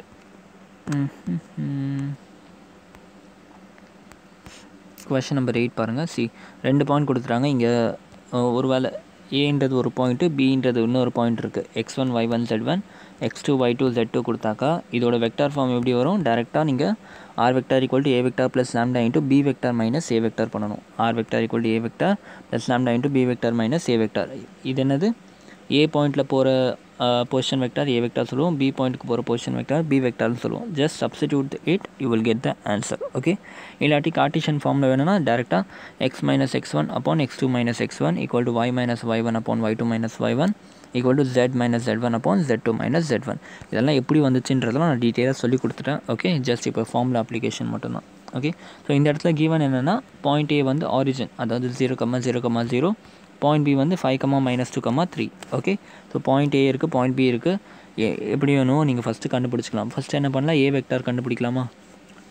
Speaker 1: question number eight பாருங்கள் சி ரெண்டு பாயிண்ட் கொடுத்துட்டாங்க இங்கே ஒரு வேளை ஏன்றது ஒரு பாயிண்ட்டு பின்றது இன்னொரு பாயிண்ட் இருக்குது x one y one z one x two y two z two கொடுத்தாக்கா இதோட வெக்டார் ஃபார்ம் எப்படி வரும் டேரெக்டாக நீங்கள் r vector equal to A vector plus lambda into B vector minus A vector பண்ணணும் r vector equal to A vector plus lambda into B vector minus A vector இது என்னது a பாயிண்ட்டில் போகிற position vector a vector சொல்லுவோம் b பாயிண்ட்டுக்கு போகிற position vector b வெக்டார்னு சொல்லுவோம் just substitute it you will get the answer okay இல்லாட்டி Cartesian ஃபார்மில் வேணும்னா டேரெக்டாக x minus X one upon x two minus X one equal to y minus Y one upon y two minus Y one equal to z minus jet one upon z two minus jet one இதெல்லாம் எப்படி வந்துச்சுன்றதெல்லாம் நான் டீட்டெயிலாக சொல்லி கொடுத்துட்டேன் okay just இப்போ formula application மட்டும்தான் okay so இந்த இடத்துல கிவன் என்னென்னா பாயிண்ட் ஏ வந்து ஆரிஜின் அதாவது zero comma zero comma zero point B வந்து five comma minus two comma three okay so point A இருக்குது பாயிண்ட் பி இருக்குது எப்படி வேணும் நீங்கள் ஃபஸ்ட்டு கண்டுபிடிச்சிக்கலாம் ஃபஸ்ட்டு என்ன பண்ணலாம் ஏ வெக்டார் கண்டுபிடிக்கலாமா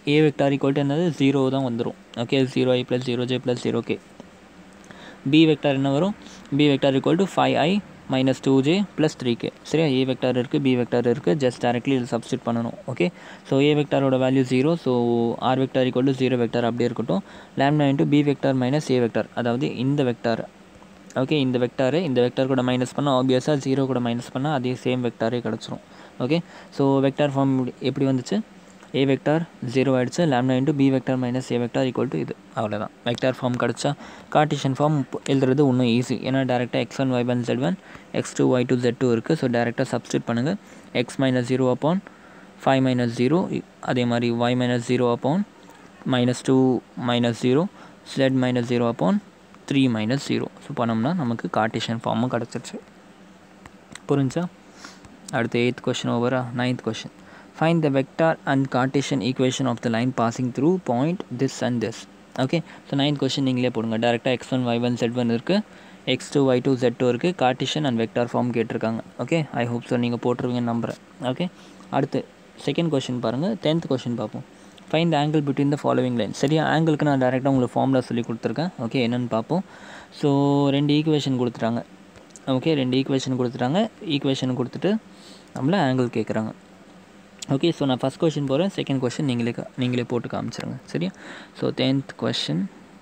Speaker 1: ஏ வெக்டார் ஈக்குவல் டு என்னது ஜீரோ தான் வந்துடும் okay zero i plus zero j plus zero k B vector என்ன வரும் B vector equal to five i minus two J plus three k சரியா A vector இருக்குது B vector இருக்குது just directly இதில் substitute பண்ணணும் okay so A வெக்டாரோட value zero so R vector equal to zero vector அப்படியே இருக்கட்டும் lambda into B vector minus ஏ vector அதாவது இந்த வெக்டார் ஓகே இந்த வெக்டாரு இந்த வெக்டார் கூட மைனஸ் பண்ணால் ஆப்வியஸாக ஜீரோ கூட மைனஸ் பண்ணால் அதே சேம் வெக்டாரே கிடச்சிரும் ஓகே ஸோ வெக்டார் ஃபார்ம் எப்படி வந்துச்சு ஏ வெக்டார் ஜீரோ ஆகிடுச்சு lambda into B vector minus A vector equal to இது அவ்வளோதான் வெக்டார் ஃபார்ம் கிடச்சா கார்டிஷன் ஃபார்ம் எழுதுறது இன்னும் ஈஸி ஏன்னா டேரெக்டாக x one y one z one x two y two z two இருக்குது ஸோ டேரெக்டாக சப்ஸ்டியூட் பண்ணுங்கள் x minus zero upon five minus zero அதே மாதிரி y minus zero upon minus two minus zero z minus zero upon three minus zero so பண்ணோம்னா நமக்கு Cartesian ஃபார்மும் கிடச்சிருச்சு புரிஞ்சா அடுத்து எயித் கொஷின் ஓவரா ninth question find the vector and Cartesian equation of the line passing through point this and this okay so ninth question நீங்களே போடுங்க டேரெக்டாக x one y one z one இருக்குது x two y two z two இருக்குது Cartesian and vector form கேட்டிருக்காங்க okay I hope so நீங்கள் போட்டுருவீங்கன்னு நம்புகிறேன் okay அடுத்து செகண்ட் கொஷின் பாருங்கள் டென்த் கொஷின் பார்ப்போம் find the angle between the following line சரியா ஆங்கிளுக்கு நான் டேரெக்டாக உங்களுக்கு ஃபார்முலா சொல்லி கொடுத்துருக்கேன் ஓகே என்னென்னு பார்ப்போம் ஸோ ரெண்டு ஈக்குவேஷன் கொடுத்துட்டாங்க ஓகே ரெண்டு ஈக்குவேஷன் கொடுத்துட்டாங்க ஈக்குவேஷன் கொடுத்துட்டு நம்மள ஆங்கிள் கேட்குறாங்க ஓகே ஸோ நான் ஃபஸ்ட் கொஷின் போகிறேன் செகண்ட் கொஷின் நீங்களே கா- நீங்களே போட்டு காமிச்சிருங்க சரியா ஸோ டென்த் கொஷின்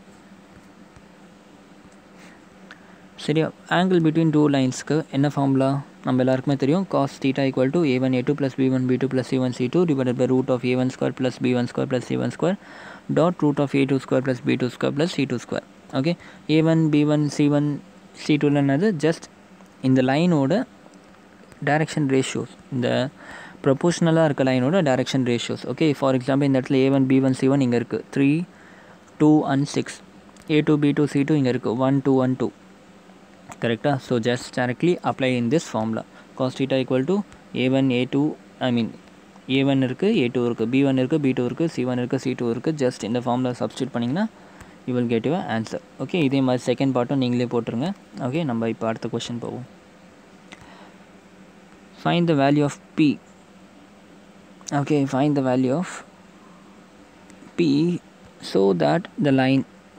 Speaker 1: சரியா ஆங்கிள் பிட்வீன் டூ லைன்ஸ்க்கு என்ன ஃபார்முலா நம்ம எல்லாருக்குமே தெரியும் cos theta equal to a one A two plus B one B two plus C one C two divided by root of a one square plus B one square plus C one square dot root of a two square plus b two square plus c two square okay a one B one C one c டூவில் என்னது just இந்த லைனோட direction ratios இந்த ப்ரொபோஷ்னலாக இருக்க லைனோட direction ratios okay for example இந்த இடத்துல a one B one C one இங்கே இருக்குது three two and six a two B two C two இங்கே இருக்குது ஒன் டூ ஒன் டூ கரெக்டாக so just directly apply in this formula cos theta equal to a one A two I mean a one இருக்குது ஏ two இருக்குது B one இருக்குது B two இருக்குது c one இருக்குது C two இருக்குது just இந்த formula substitute பண்ணிங்கன்னா you will get your answer okay இதே மாதிரி செகண்ட் பார்ட்டும் நீங்களே போட்டுருங்க ஓகே நம்ம இப்போ அடுத்த கொஷின் போவோம் find the value of p okay find the value of p so that the line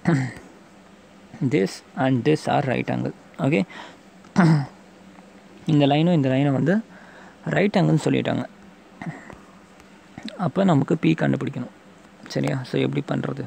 Speaker 1: this and this are right angle okay இந்த லைனும் இந்த லைனும் வந்து ரைட் ஆங்கிள்னு சொல்லிட்டாங்க அப்போ நமக்கு பி கண்டுபிடிக்கணும் சரியா ஸோ எப்படி பண்ணுறது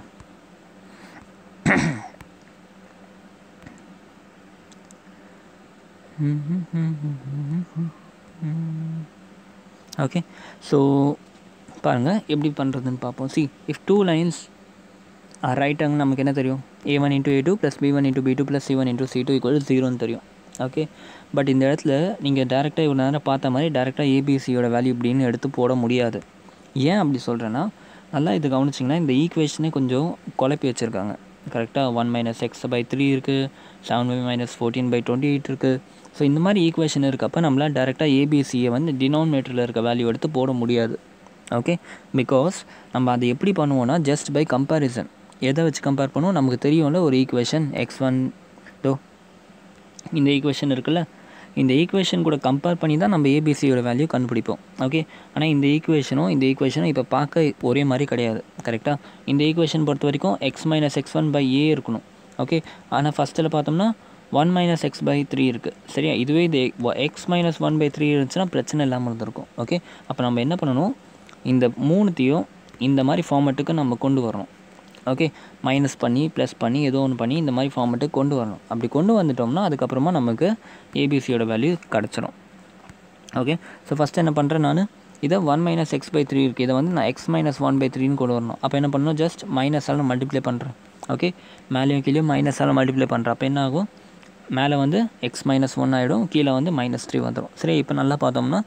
Speaker 1: ஓகே ஸோ பாருங்கள் எப்படி பண்ணுறதுன்னு பார்ப்போம் see if two lines right angle நமக்கு என்ன தெரியும் ஏ one into a two plus B one into b two plus C one into c two equal ஜீரோன்னு தெரியும் ஓகே பட் இந்த இடத்துல நீங்கள் டேரெக்டாக இவ்வளோ நேரம் பார்த்த மாதிரி டேரெக்டாக ஏபிசியோட வேல்யூ இப்படின்னு எடுத்து போட முடியாது ஏன் அப்படி சொல்கிறேன்னா நல்லா இது கவனிச்சிங்கன்னா இந்த ஈக்குவேஷனே கொஞ்சம் குழப்பி வச்சுருக்காங்க கரெக்டாக one minus x by three இருக்குது seven by minus fourteen by twenty eight இருக்குது ஸோ இந்த மாதிரி ஈக்குவேஷன் இருக்கப்போ நம்மளால் டேரெக்டாக ஏபிசியை வந்து டினாமினேட்டரில் இருக்க வேல்யூ எடுத்து போட முடியாது ஓகே பிகாஸ் நம்ம அதை எப்படி பண்ணுவோம்னா ஜஸ்ட் பை கம்பேரிசன் எதை வச்சு கம்பேர் பண்ணுவோம் நமக்கு தெரியும்ல ஒரு ஈக்குவேஷன் எக்ஸ் ஒன் டோ இந்த ஈக்குவேஷன் இருக்குல்ல இந்த ஈக்குவேஷன் கூட கம்பேர் பண்ணி தான் நம்ம ஏபிசியோட வேல்யூ கண்டுபிடிப்போம் ஓகே ஆனால் இந்த ஈக்குவேஷனும் இந்த ஈக்குவேஷனும் இப்போ பார்க்க ஒரே மாதிரி கிடையாது கரெக்டாக இந்த ஈக்குவேஷன் பொறுத்த வரைக்கும் x minus X one by a இருக்கணும் ஓகே ஆனால் ஃபஸ்ட்டில் பார்த்தோம்னா one minus x by three இருக்குது சரியா இதுவே இது x minus one by three இருந்துச்சுன்னா பிரச்சனை இல்லாமல் இருந்திருக்கும் ஓகே அப்போ நம்ம என்ன பண்ணணும் இந்த மூணுத்தையும் இந்த மாதிரி ஃபார்மேட்டுக்கு நம்ம கொண்டு வரணும் ஓகே மைனஸ் பண்ணி ப்ளஸ் பண்ணி ஏதோ ஒன்று பண்ணி இந்த மாதிரி ஃபார்மேட்டுக்கு கொண்டு வரணும் அப்படி கொண்டு வந்துட்டோம்னா அதுக்கப்புறமா நமக்கு ஏபிசியோட வேல்யூ கிடச்சிரும் ஓகே ஸோ ஃபஸ்ட்டு என்ன பண்ணுறேன் நான் இதை one minus x by three இருக்குது இதை வந்து நான் எக்ஸ் மைனஸ் ஒன் பை த்ரீன்னு கொண்டு வரணும் அப்போ என்ன பண்ணணும் ஜஸ்ட் மைனஸால் மல்டிப்ளை பண்ணுறேன் ஓகே மேலேயும் கீழே மைனஸால் மல்டிப்ளை பண்ணுறேன் அப்போ என்ன ஆகும் மேலே வந்து எக்ஸ் மைனஸ் ஒன் ஆகிடும் கீழே வந்து மைனஸ் த்ரீ வந்துடும் சரி இப்போ நல்லா பார்த்தோம்னா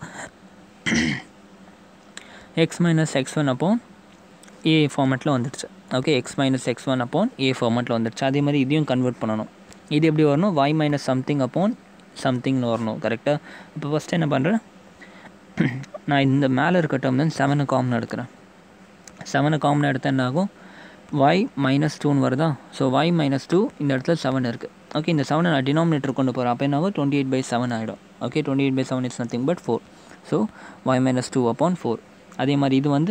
Speaker 1: எக்ஸ் மைனஸ் எக்ஸ் ஒன் அப்போ ஏ ஃபார்மேட்டில் வந்துடுச்சு okay x minus X one upon a ஃபார்மேட்டில் வந்துடுச்சு அதே மாதிரி இதையும் கன்வெர்ட் பண்ணணும் இது எப்படி வரணும் y மைனஸ் சம்திங் அப்போன் சம்திங்னு வரணும் கரெக்டாக இப்போ ஃபஸ்ட்டு என்ன பண்ணுறேன் நான் இந்த மேலே இருக்க டேர்ம் தான் செவனை காமன் எடுக்கிறேன் செவனை காமன் எடுத்தால் என்ன ஆகும் y மைனஸ் டூன்னு வருதா ஸோ y மைனஸ் டூ இந்த இடத்துல செவன் இருக்குது ஓகே இந்த செவனை நான் டினாமினேட்டர் கொண்டு போகிறேன் அப்போ என்ன ஆகும் டுவெண்ட்டி எயிட் பை செவன் ஆகிடும் okay twenty eight by seven it's nothing but four so y minus two upon four அதே மாதிரி இது வந்து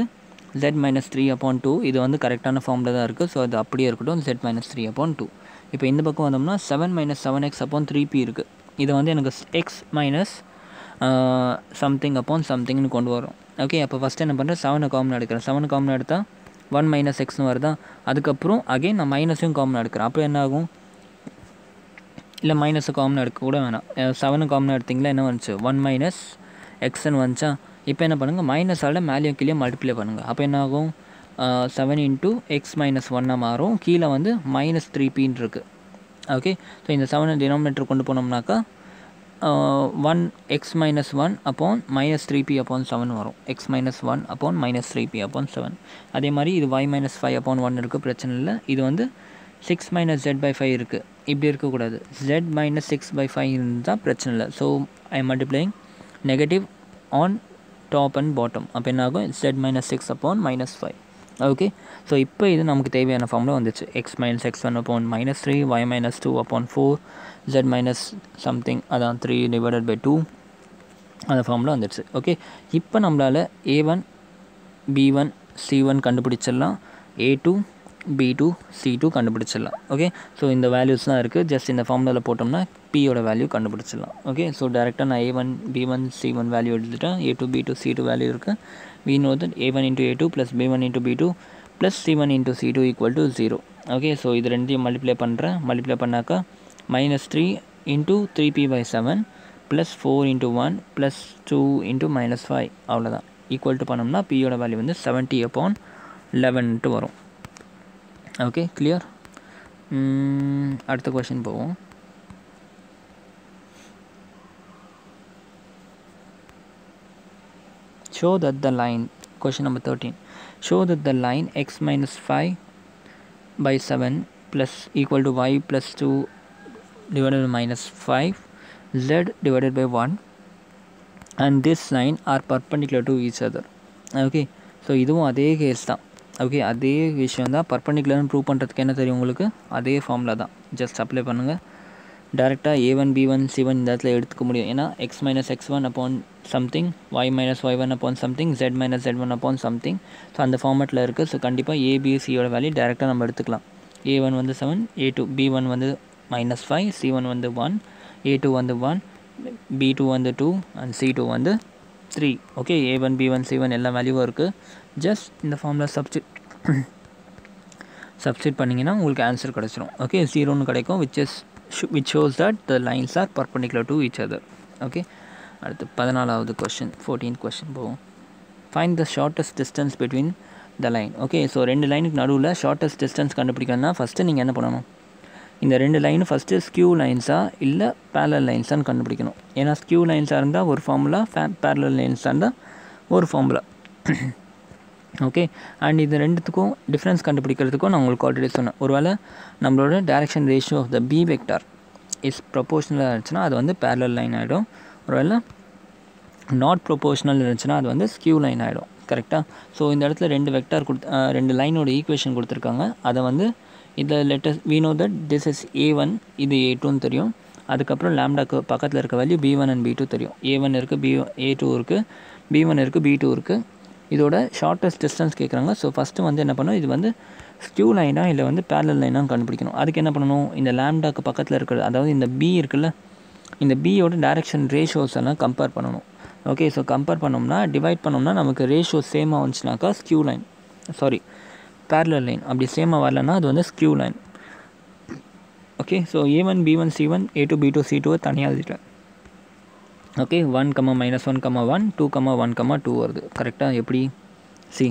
Speaker 1: z minus three upon two இது வந்து கரெக்டான ஃபார்மில் தான் இருக்குது ஸோ அது அப்படியே இருக்கட்டும் z minus three upon two இப்போ இந்த பக்கம் வந்தோம்னா seven minus seven x upon three b இருக்குது இது வந்து எனக்கு எக்ஸ் மைனஸ் சம்திங் அப்பான் சம்திங்னு கொண்டு வரும் ஓகே அப்போ ஃபஸ்ட்டு என்ன பண்ணுறேன் செவனை காமன் எடுக்கிறேன் செவன் காமன் எடுத்தால் ஒன் மைனஸ் எக்ஸ்னு வருதா அதுக்கப்புறம் அகைன் நான் மைனஸையும் காமன் எடுக்கிறேன் அப்போ என்ன ஆகும் இல்லை மைனஸை காமன் எடுக்க கூட வேணாம் செவனு காமன் எடுத்திங்களா என்ன வந்துச்சு ஒன் மைனஸ் எக்ஸ்ன்னு வந்துச்சா இப்போ என்ன பண்ணுங்கள் மைனஸால் மேலேயும் கீழே மல்டிப்ளை பண்ணுங்கள் அப்போ என்ன ஆகும் செவன் இன்ட்டு எக்ஸ் மைனஸ் ஒன்னாக மாறும் கீழே வந்து மைனஸ் த்ரீ பின்னு இருக்குது ஓகே ஸோ இந்த செவனை டினாமினேட்டர் கொண்டு போனோம்னாக்கா one x minus one upon minus three b upon seven வரும் x minus one upon minus three b upon seven அதே மாதிரி இது y minus five upon one இருக்குது பிரச்சனை இல்லை இது வந்து six minus z by five இருக்குது இப்படி இருக்கக்கூடாது z minus six by five இருந்தால் பிரச்சனை இல்லை so I multiplying negative on top and bottom அப்போ என்ன ஆகும் z minus six upon minus five okay so இப்போ இது நமக்கு தேவையான ஃபார்மில் வந்துச்சு x minus X one upon minus three y minus two upon four z minus something அதான் த்ரீ டிவைடட் பை டூ அந்த ஃபார்மில் வந்துடுச்சு ஓகே இப்போ நம்மளால் a one B one C one கண்டுபிடிச்சிடலாம் a two B two C two கண்டுபிடிச்சிடலாம் okay so இந்த values தான் இருக்குது ஜஸ்ட் இந்த ஃபார்முலாவில் போட்டோம்னா பியோட வேல்யூ கண்டுபிடிச்சிடலாம் ஓகே ஸோ டேரெக்டாக நான் a one B one C one value எடுத்துட்டேன் a two B two C two value இருக்குது we know that a one into a two plus B one into b two plus C one into c two equal to zero okay so இது ரெண்டையும் multiply பண்ணுறேன் multiply பண்ணாக்கா minus three into three b by seven plus four into one plus two into minus five அவ்வளோதான் equal to பண்ணோம்னா பியோட value வந்து seventy upon eleven வரும் okay clear அடுத்த கொஷின் போவோம் show that the line question number 13 show that the line x minus 5 by 7 plus equal to y plus 2 divided by minus 5 z divided by 1 and this line are perpendicular to each other okay so இதுவும் அதே case தான் okay அதே விஷயம் தான் பர்பண்டிகுலர்னு prove பண்ணுறதுக்கு என்ன தெரியும் உங்களுக்கு அதே ஃபார்மில் தான் ஜஸ்ட் அப்ளை பண்ணுங்கள் டேரெக்டாக a one B one C one இந்த இடத்துல எடுத்துக்க முடியும் ஏன்னா x minus X one upon something y minus Y one upon something z minus jet one upon something so அந்த ஃபார்மெட்டில் இருக்குது ஸோ கண்டிப்பாக ஏபிசியோட வேல்யூ டேரெக்டாக நம்ம எடுத்துக்கலாம் ஏ ஒன் வந்து seven a two b one வந்து மைனஸ் ஃபைவ் சி ஒன் வந்து ஒன் ஏ டூ வந்து ஒன் பி டூ வந்து டூ அண்ட் சி டூ வந்து three okay a one B one C one எல்லா வேல்யூவும் இருக்குது ஜஸ்ட் இந்த ஃபார்மில் சப்ஸ்டிட் சப்ஸ்டிட் பண்ணிங்கன்னா உங்களுக்கு ஆன்சர் கிடச்சிரும் ஓகே ஜீரோன்னு கிடைக்கும் which is which shows that the lines are perpendicular to each other okay அடுத்து பதினாலாவது கொஷின் ஃபோர்டீன் கொஷின் போவோம் find the shortest distance between the line okay so ரெண்டு லைனுக்கு நடுவில் ஷார்ட்டஸ்ட் டிஸ்டன்ஸ் கண்டுபிடிக்கணும்னா ஃபஸ்ட்டு நீங்கள் என்ன பண்ணணும் இந்த ரெண்டு லைன் ஃபஸ்ட்டு ஸ்கியூ லைன்ஸாக இல்லை பேரலல் லைன்ஸான்னு கண்டுபிடிக்கணும் ஏன்னா ஸ்கியூ லைன்ஸாக இருந்தால் ஒரு ஃபார்முலா ஃபே பேரலல் லைன்ஸாக இருந்தால் ஒரு ஃபார்முலா ஓகே அண்ட் இது ரெண்டுத்துக்கும் டிஃப்ரென்ஸ் கண்டுபிடிக்கிறதுக்கும் நான் உங்களுக்கு ஆல்ரெடி சொன்னேன் ஒருவேளை நம்மளோட direction ratio of the B vector is ப்ரொபோஷனலாக இருந்துச்சுன்னா அது வந்து பேரலல் லைன் ஆகிடும் ஒருவேளை நாட் ப்ரொபோஷனல் இருந்துச்சுன்னா அது வந்து ஸ்கியூ லைன் ஆகிடும் கரெக்டாக ஸோ இந்த இடத்துல ரெண்டு வெக்டார் கொடுத்து ரெண்டு லைனோட ஈக்குவேஷன் கொடுத்துருக்காங்க அதை வந்து இதில் let's we know that this is a one இது ஏ டூன்னு தெரியும் அதுக்கப்புறம் லேம்டாக்கு பக்கத்தில் இருக்க value b one and b two தெரியும் ஏ ஒன் இருக்குது பி ஏ டூ இருக்குது பி ஒன் இருக்குது பி டூ இருக்குது இதோட ஷார்ட்டஸ்ட் டிஸ்டன்ஸ் கேட்குறாங்க ஸோ ஃபஸ்ட்டு வந்து என்ன பண்ணணும் இது வந்து ஸ்கியூ லைனா இல்லை வந்து பேரலல் லைனாக கண்டுபிடிக்கணும் அதுக்கு என்ன பண்ணணும் இந்த லேம்டாக்கு பக்கத்தில் இருக்கிறது அதாவது இந்த பி இருக்குல்ல இந்த பியோட டேரெக்ஷன் ரேஷியோஸ் எல்லாம் கம்பேர் பண்ணணும் ஓகே ஸோ கம்பேர் பண்ணோம்னா டிவைட் பண்ணோம்னா நமக்கு ரேஷியோ சேமாக வந்துச்சுனாக்கா skew line sorry parallel line அப்படி சேமாக வரலன்னா அது வந்து ஸ்கியூ லைன் ஓகே ஸோ ஏ one B one C one ஏ two B two C two தனியாக எழுதிட்டேன் okay one comma minus one comma one two comma one comma two வருது கரெக்டாக எப்படி C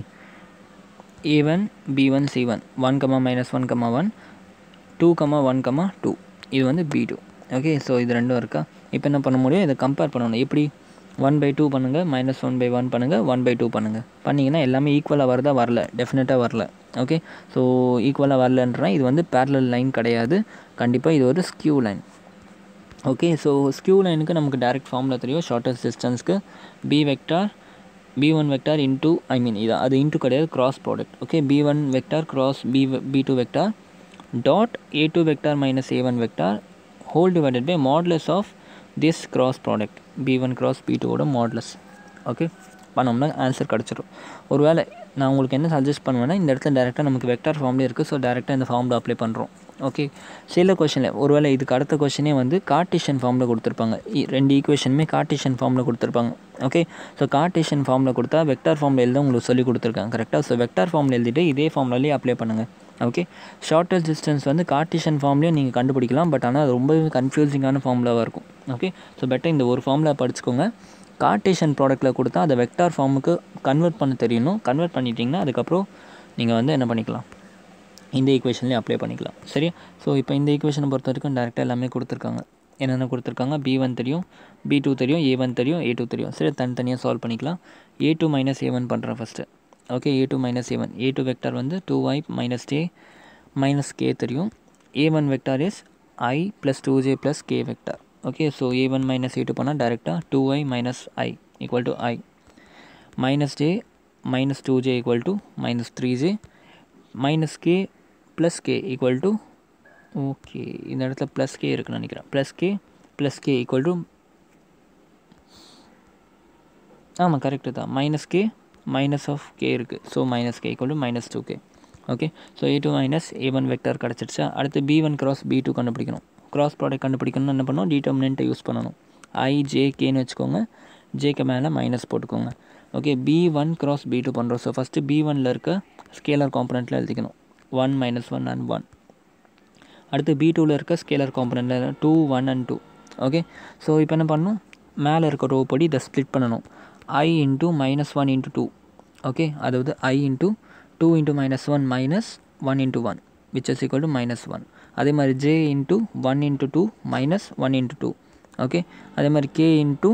Speaker 1: A one B one C one one comma minus one comma one two comma one comma two இது வந்து B two okay so இது ரெண்டும் இருக்கா இப்போ என்ன பண்ண முடியும் இதை கம்பேர் பண்ணணும் எப்படி ஒன் பை டூ பண்ணுங்கள் மைனஸ் ஒன் பை ஒன் பண்ணுங்கள் ஒன் பை டூ பண்ணுங்கள் பண்ணிங்கன்னா எல்லாமே ஈக்குவலாக வருதா வரல டெஃபினட்டாக வரல ஓகே ஸோ ஈக்குவலாக வரலன்றா இது வந்து பேரலல் லைன் கிடையாது கண்டிப்பாக இது ஒரு skew line okay so skew லைனுக்கு நமக்கு டேரெக்ட் ஃபார்மில் தெரியும் ஷார்ட்டஸ்ட் டிஸ்டன்ஸ்க்கு B vector B one vector into I mean இது அது இன்டூ கிடையாது cross product okay B one vector cross B B two vector dot A two vector minus A one vector whole divided by modulus of this cross product B one cross B டூவோட modulus okay பண்ணோம்னா answer கிடச்சிரும் ஒருவேளை நான் உங்களுக்கு என்ன suggest பண்ணுவேன்னா இந்த இடத்துல டேரெக்டாக நமக்கு வெக்டார் ஃபார்ம்லேயே இருக்குது ஸோ டேரெக்டாக இந்த ஃபார்மில் அப்ளை பண்ணுறோம் ஓகே சில கொஷனில் ஒருவேளை இதுக்கு அடுத்த கொஷனே வந்து கார்டிஷன் ஃபார்மில் கொடுத்துருப்பாங்க இ- ரெண்டு ஈக்குவேஷனுமே கார்டிஷன் ஃபார்மில் கொடுத்துருப்பாங்க ஓகே ஸோ கார்டிஷன் ஃபார்மில் கொடுத்தா வெக்டார் ஃபார்மில் எழுத உங்களுக்கு சொல்லி கொடுத்துருக்காங்க கரெக்டாக ஸோ வெக்டார் ஃபார்மில் எழுதிட்டு இதே ஃபார்ம்லேயே அப்ளை பண்ணுங்கள் ஓகே ஷார்ட்டஸ்ட் டிஸ்டன்ஸ் வந்து கார்டிஷன் ஃபார்ம்லேயும் நீங்கள் கண்டுபிடிக்கலாம் பட் ஆனால் அது ரொம்பவே கன்ஃபியூசிங்கான ஃபார்முலாவாக இருக்கும் ஓகே ஸோ பெட்டர் இந்த ஒரு ஃபார்முலா படிச்சுக்கோங்க கார்டேஷன் ப்ராடக்ட்டில் கொடுத்தா அதை வெக்டார் ஃபார்முக்கு கன்வெர்ட் பண்ண தெரியணும் கன்வெர்ட் பண்ணிட்டீங்கன்னா அதுக்கப்புறம் நீங்கள் வந்து என்ன பண்ணிக்கலாம் இந்த ஈக்குவேஷன்லேயே அப்ளை பண்ணிக்கலாம் சரியா ஸோ இப்போ இந்த ஈக்குவேஷனை பொறுத்த வரைக்கும் டேரெக்டாக எல்லாமே கொடுத்துருக்காங்க என்னென்ன கொடுத்துருக்காங்க பி ஒன் தெரியும் பி டூ தெரியும் ஏ ஒன் தெரியும் ஏ டூ தெரியும் சரி தனித்தனியாக சால்வ் பண்ணிக்கலாம் A two minus A one பண்ணுறேன் first okay A two minus A one A two vector வந்து two I minus J minus K தெரியும் ஏ one vector is I plus two J plus K vector okay so A one minus A two பண்ணால் டேரெக்டாக two I minus I equal to I minus J minus two J equal to minus three J minus K plus K equal to okay இந்த இடத்துல plus K இருக்குன்னு நினைக்கிறேன் plus K plus K equal to ஆமாம் correct தான் minus K minus of K இருக்குது so minus K equal to minus two K okay so A two minus A one vector கிடச்சிருச்சா அடுத்து B one cross B two கண்டுபிடிக்கணும் cross product கண்டுபிடிக்கணும்னு என்ன பண்ணணும் டிட்டர்மினண்ட்டை use பண்ணணும் ஐ ஜே கேன்னு வச்சுக்கோங்க ஜேக்கு மேலே மைனஸ் போட்டுக்கோங்க okay B one cross B two பண்ணுறோம் ஸோ ஃபஸ்ட்டு பி ஒனில் இருக்க ஸ்கேலர் காம்பனண்ட்டில் எழுதிக்கணும் one minus one and one அடுத்து பி டூவில் இருக்க ஸ்கேலர் காம்பனண்ட்டில் two one and two okay so இப்போ என்ன பண்ணணும் மேலே இருக்க ரோ படி இதை ஸ்ப்ளிட் பண்ணணும் I into minus one into two okay அதாவது I into two into minus one minus one into one which is equal to minus one அதே மாதிரி J into one into two minus one into two okay அதே மாதிரி K into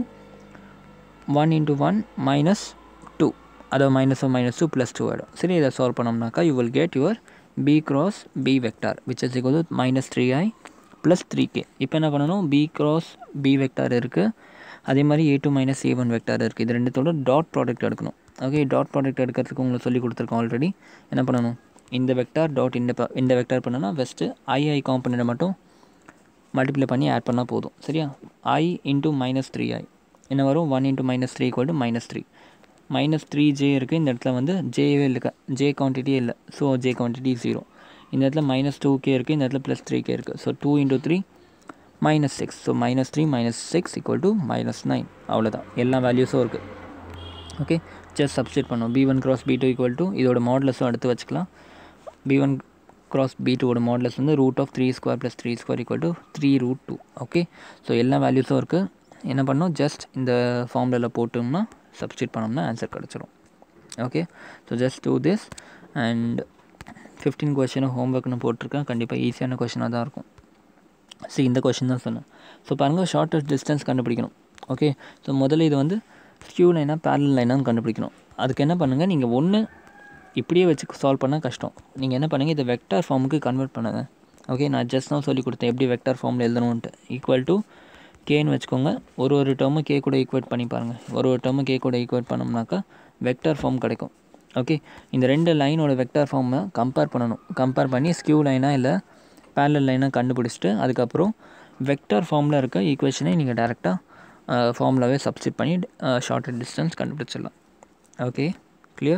Speaker 1: one into one minus two அதாவது minus one minus two plus two ஆகிடும் சரி இதை solve பண்ணோம்னாக்கா you will get your B cross B vector which is equal to minus three I plus three K இப்போ என்ன பண்ணணும் B cross B vector இருக்குது அதே மாதிரி A two minus A one vector இருக்குது இது ரெண்டுத்தோட டாட் ப்ராடக்ட் எடுக்கணும் ஓகே டாட் ப்ராடக்ட் எடுக்கிறதுக்கு உங்களுக்கு சொல்லி கொடுத்துருக்கோம் ஆல்ரெடி என்ன பண்ணணும் இந்த வெக்டார் டாட் இந்த ப- இந்த வெக்டார் பண்ணனா ஃபஸ்ட்டு ஐஐ காம்பனண்ட்டை மட்டும் மல்டிப்ளை பண்ணி ஆட் பண்ணால் போதும் சரியா I into minus three I என்ன வரும் one into minus three equal to minus three minus three J இருக்குது இந்த இடத்துல வந்து ஜேவே இல்லை ஜே குவான்டிட்டியே இல்லை ஸோ ஜே குவான்டிட்டி ஜீரோ இந்த இடத்துல மைனஸ் டூ கே இருக்குது இந்த இடத்துல ப்ளஸ் த்ரீ கே இருக்குது so two into three minus six so minus three minus six equal to minus nine அவ்வளோதான் எல்லா வேல்யூஸும் இருக்குது ஓகே ஜஸ்ட் சப்ஸ்டிட் பண்ணோம் B one cross B two equal to இதோட மாடலஸும் அடுத்து வச்சுக்கலாம் பி ஒன் கிராஸ் பி டூவோட மாடலஸ் வந்து root of three square plus three square equal to three root two okay so எல்லா வேல்யூஸும் இருக்குது என்ன பண்ணோம் ஜஸ்ட் இந்த ஃபார்முலாவில் போட்டோம்னா சப்ஸ்டிட் பண்ணோம்னா ஆன்சர் கிடச்சிரும் okay so just do this and fifteen கொஷினும் ஹோம்ஒர்க்னு போட்டிருக்கேன் கண்டிப்பாக ஈஸியான கொஷினாக தான் இருக்கும் சரி இந்த கொஷின் தான் சொன்னேன் ஸோ பாருங்கள் ஷார்ட்டஸ்ட் டிஸ்டன்ஸ் கண்டுபிடிக்கணும் ஓகே ஸோ முதல்ல இது வந்து ஸ்கியூ லைனாக பேரல் லைனாக கண்டுபிடிக்கணும் அதுக்கு என்ன பண்ணுங்கள் நீங்கள் ஒன்று இப்படியே வச்சு சால்வ் பண்ணால் கஷ்டம் நீங்கள் என்ன பண்ணுங்கள் இதை வெக்டார் ஃபார்முக்கு கன்வெர்ட் பண்ணுங்கள் ஓகே நான் ஜஸ்ட் தான் சொல்லி கொடுத்தேன் எப்படி வெக்டார் ஃபார்மில் எழுதணுன்ட்டு ஈக்குவல் டு கேன்னு வச்சுக்கோங்க ஒரு ஒரு டேர்மு கே கூட ஈக்குவேட் பண்ணி பாருங்கள் ஒரு ஒரு டேர்மு கே கூட ஈக்குவேட் பண்ணோம்னாக்கா வெக்டார் ஃபார்ம் கிடைக்கும் ஓகே இந்த ரெண்டு லைனோட வெக்டார் ஃபார்மை கம்பேர் பண்ணணும் கம்பேர் பண்ணி ஸ்கியூ லைனாக இல்லை பேரலல் லைனாக கண்டுபிடிச்சிட்டு அதுக்கப்புறம் வெக்டார் ஃபார்மில் இருக்க ஈக்குவேஷனை நீங்கள் டேரெக்டாக ஃபார்முலாவே சப்ஸ்டிட் பண்ணி ஷார்ட்டர் டிஸ்டன்ஸ் கண்டுபிடிச்சிடலாம் ஓகே கிளியர்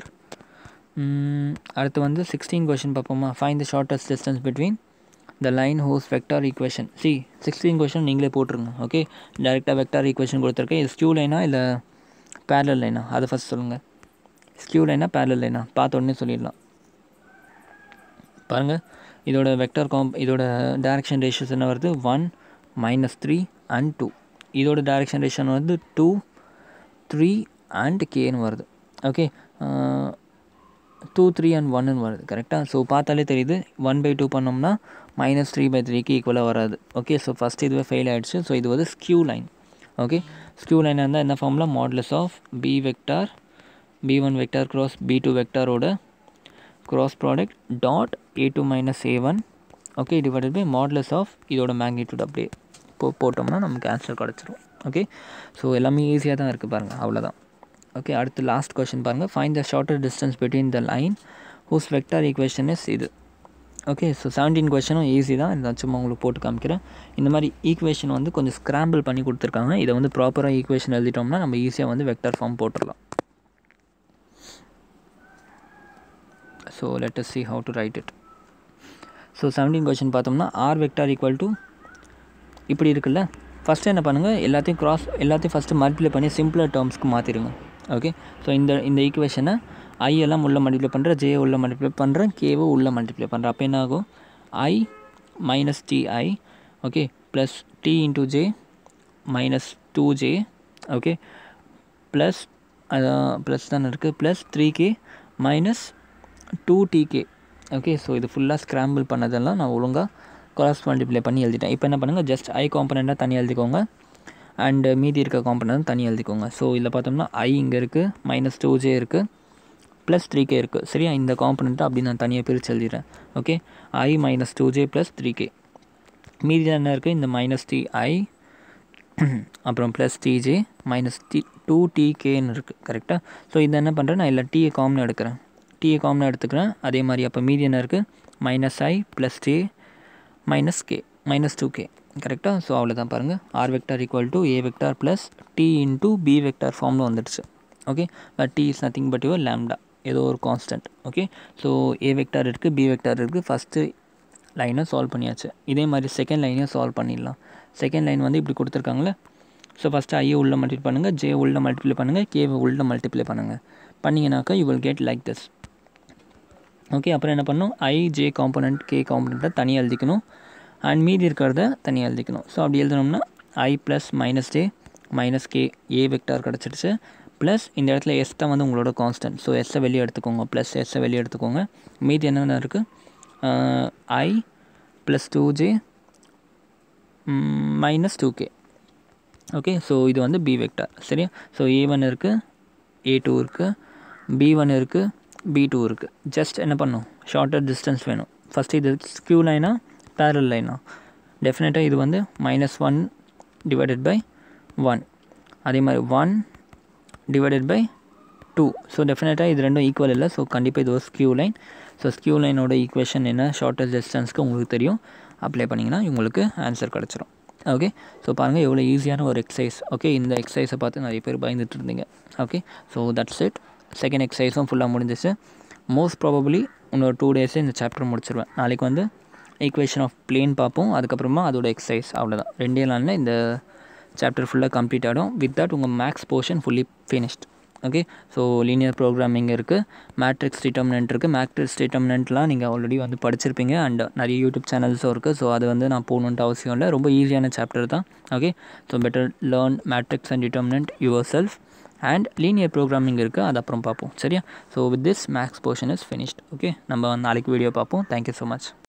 Speaker 1: அடுத்து வந்து சிக்ஸ்டீன் கொஷின் பார்ப்போமா find the shortest distance between the line whose vector equation C sixteen question நீங்களே போட்டுருங்க ஓகே டேரெக்டாக வெக்டார் ஈக்குவேஷன் கொடுத்துருக்கேன் இது ஸ்கியூ லைனா இல்லை பேரலல் லைனா அதை ஃபஸ்ட் சொல்லுங்கள் ஸ்கியூ லைனா பேரலல் லைனா பார்த்த உடனே சொல்லிடலாம் பாருங்கள் இதோட வெக்டார் காம்ப் இதோட டைரக்ஷன் ரேஷியோஸ் என்ன வருது one minus three and two இதோட டைரக்ஷன் ரேஷன் வந்து டூ த்ரீ அண்ட் கேன்னு வருது ஓகே டூ த்ரீ அண்ட் ஒன்னு வருது கரெக்டாக ஸோ பார்த்தாலே தெரியுது ஒன் பை டூ பண்ணோம்னா மைனஸ் த்ரீ பை த்ரீக்கு ஈக்குவலாக வராது ஓகே ஸோ ஃபஸ்ட் இதுவே ஃபெயில் ஆகிடுச்சு ஸோ இது வந்து ஸ்கியூ லைன் ஓகே ஸ்கியூ லைனாக இருந்தால் என்ன ஃபார்மில் modulus of B vector B one vector cross B two வெக்டாரோட cross product dot a2 minus a1 okay divided by modulus of இதோட மேக்னிடியூட் அப்படியே போ போட்டோம்னா நமக்கு ஆன்சர் கிடச்சிரும் ஓகே ஸோ எல்லாமே ஈஸியாக தான் இருக்குது பாருங்கள் அவ்வளோதான் ஓகே அடுத்து லாஸ்ட் கொஷின் பாருங்கள் find the shorter distance between the line whose vector equation is இது ஓகே ஸோ செவன்டீன் கொஷனும் ஈஸி தான் இதை சும்மா உங்களுக்கு போட்டு காமிக்கிறேன் இந்த மாதிரி ஈக்குவேஷன் வந்து கொஞ்சம் ஸ்க்ராம்பிள் பண்ணி கொடுத்துருக்காங்க இதை வந்து ப்ராப்பராக ஈக்குவேஷன் எழுதிட்டோம்னா நம்ம ஈஸியாக வந்து வெக்டார் ஃபார்ம் போட்டுடலாம் so let us see how to write it so seventeen question பார்த்தோம்னா ஆர் வெக்டார் ஈக்குவல் டு இப்படி இருக்குல்ல ஃபஸ்ட்டு என்ன பண்ணுங்கள் எல்லாத்தையும் கிராஸ் எல்லாத்தையும் ஃபஸ்ட்டு மல்டிப்ளை பண்ணி சிம்பிளர் டேர்ம்ஸ்க்கு மாற்றிடுங்க ஓகே ஸோ இந்த இந்த ஈக்குவேஷனை ஐ எல்லாம் உள்ள மல்டிப்ளை பண்ணுறேன் ஜே உள்ள மல்டிப்ளை பண்ணுறேன் கேவை உள்ள மல்டிப்ளை பண்ணுறேன் அப்போ என்ன ஆகும் I minus T I okay plus T into J minus two J okay plus அதான் ப்ளஸ் தானே இருக்குது plus three K minus two T K okay so இது ஃபுல்லாக ஸ்க்ராம்பிள் பண்ணதெல்லாம் நான் ஒழுங்காக கிராஸ் மல்டிப்ளை பண்ணி எழுதிட்டேன் இப்போ என்ன பண்ணுங்கள் ஜஸ்ட் ஐ காம்பனண்ட்டாக தனி எழுதிக்கோங்க அண்டு மீதி இருக்க காம்பனண்ட் தனி எழுதிக்கோங்க ஸோ இதில் பார்த்தோம்னா ஐ இங்கே இருக்குது மைனஸ் டூ ஜே இருக்குது ப்ளஸ் த்ரீ கே இருக்குது சரியா இந்த காம்பனண்ட்டை அப்படி நான் தனியாக பிரித்து எழுதிடுறேன் okay I minus two J plus three K மீதி என்ன இருக்குது இந்த மைனஸ் டி ஐ அப்புறம் plus T J minus T two டிகேன்னு இருக்குது கரெக்டாக ஸோ இதை என்ன பண்ணுறேன் நான் இல்லை டீயை காமன் எடுக்கிறேன் டீயை காமன் எடுத்துக்கிறேன் அதே மாதிரி அப்போ மீதி என்ன இருக்குது minus I plus J minus K minus two K கரெக்டாக ஸோ அவ்வளோதான் பாருங்கள் R vector equal to A vector plus T into B vector ஃபார்மில் வந்துடுச்சு okay but T is nothing but your lambda ஏதோ ஒரு கான்ஸ்டன்ட் ஓகே ஸோ ஏ vector இருக்குது B vector இருக்குது first லைனை சால்வ் பண்ணியாச்சு இதே மாதிரி செகண்ட் லைனையும் சால்வ் பண்ணிடலாம் செகண்ட் லைன் வந்து இப்படி கொடுத்துருக்காங்களே ஸோ ஃபஸ்ட்டு ஐயை உள்ள மல்டிப்ளை பண்ணுங்கள் ஜே உள்ள மல்டிப்ளை பண்ணுங்கள் கேவை உள்ள மல்டிப்ளை பண்ணுங்கள் பண்ணிங்கனாக்கா you will get like this okay அப்புறம் என்ன பண்ணணும் ஐ ஜே காம்பனண்ட் கே காம்பனண்ட்டை தனியாக எழுதிக்கணும் அண்ட் மீதி இருக்கிறத தனியாக எழுதிக்கணும் ஸோ அப்படி எழுதணும்னா I plus minus J minus K A vector கிடச்சிடுச்சு ப்ளஸ் இந்த இடத்துல எஸ் தான் வந்து உங்களோட கான்ஸ்டன்ட் ஸோ எஸ்ஸை வெளியே எடுத்துக்கோங்க ப்ளஸ் எஸ்ஸை வெளியே எடுத்துக்கோங்க மீதி என்னென்ன இருக்குது I plus two J minus two K okay so இது வந்து பி வெக்டார் சரியா ஸோ ஏ ஒன் இருக்குது ஏ டூ இருக்குது பி ஒன் இருக்குது பி டூ இருக்குது ஜஸ்ட் என்ன பண்ணும் ஷார்ட்டர் டிஸ்டன்ஸ் வேணும் ஃபஸ்ட்டு இது ஸ்க்யூ லைனா பேரல் லைனா டெஃபினட்டாக இது வந்து minus one divided by one அதே மாதிரி one divided by two so டெஃபினட்டாக இது ரெண்டும் ஈக்குவல் இல்லை ஸோ கண்டிப்பாக இது ஒரு ஸ்க்யூ லைன் ஸோ ஸ்க்யூ லைனோட ஈக்குவேஷன் என்ன ஷார்ட்டஸ்ட் டிஸ்டன்ஸ்க்கு உங்களுக்கு தெரியும் அப்ளை பண்ணிங்கன்னா உங்களுக்கு ஆன்சர் கிடச்சிரும் ஓகே ஸோ பாருங்கள் எவ்வளோ ஈஸியான ஒரு எக்ஸசைஸ் ஓகே இந்த எக்ஸசைஸை பார்த்து நிறைய பேர் பயந்துட்டு இருந்தீங்க okay so that's it second எக்ஸசைஸும் ஃபுல்லாக முடிஞ்சிச்சு மோஸ்ட் ப்ராபப்ளி இன்னொரு டூ டேஸே இந்த சாப்டர் முடிச்சிருவேன் நாளைக்கு வந்து ஈக்குவேஷன் ஆஃப் பிளேன் பார்ப்போம் அதுக்கப்புறமா அதோட எக்ஸசைஸ் அவ்வளோதான் ரெண்டே நாளில் இந்த சாப்டர் ஃபுல்லாக கம்ப்ளீட் ஆகிடும் வித் தட் உங்கள் maths portion fully finished okay so linear programming இருக்குது மேட்ரிக்ஸ் டிட்டர்மினன்ட் இருக்குது மேட்ரிக்ஸ் டிட்டர்மினன்ட்லாம் நீங்கள் ஆல்ரெடி வந்து படிச்சிருப்பீங்க அண்ட் நிறைய யூடியூப் சேனல்ஸும் இருக்குது ஸோ அது வந்து நான் போகணுன்ட்டு அவசியம் இல்லை ரொம்ப ஈஸியான சாப்டர் தான் okay so better learn matrix and determinant yourself and linear programming இருக்குது அது அப்புறம் பார்ப்போம் சரியா so with this maths portion is finished okay நம்ம நாளைக்கு வீடியோ பார்ப்போம் தேங்க்யூ ஸோ மச்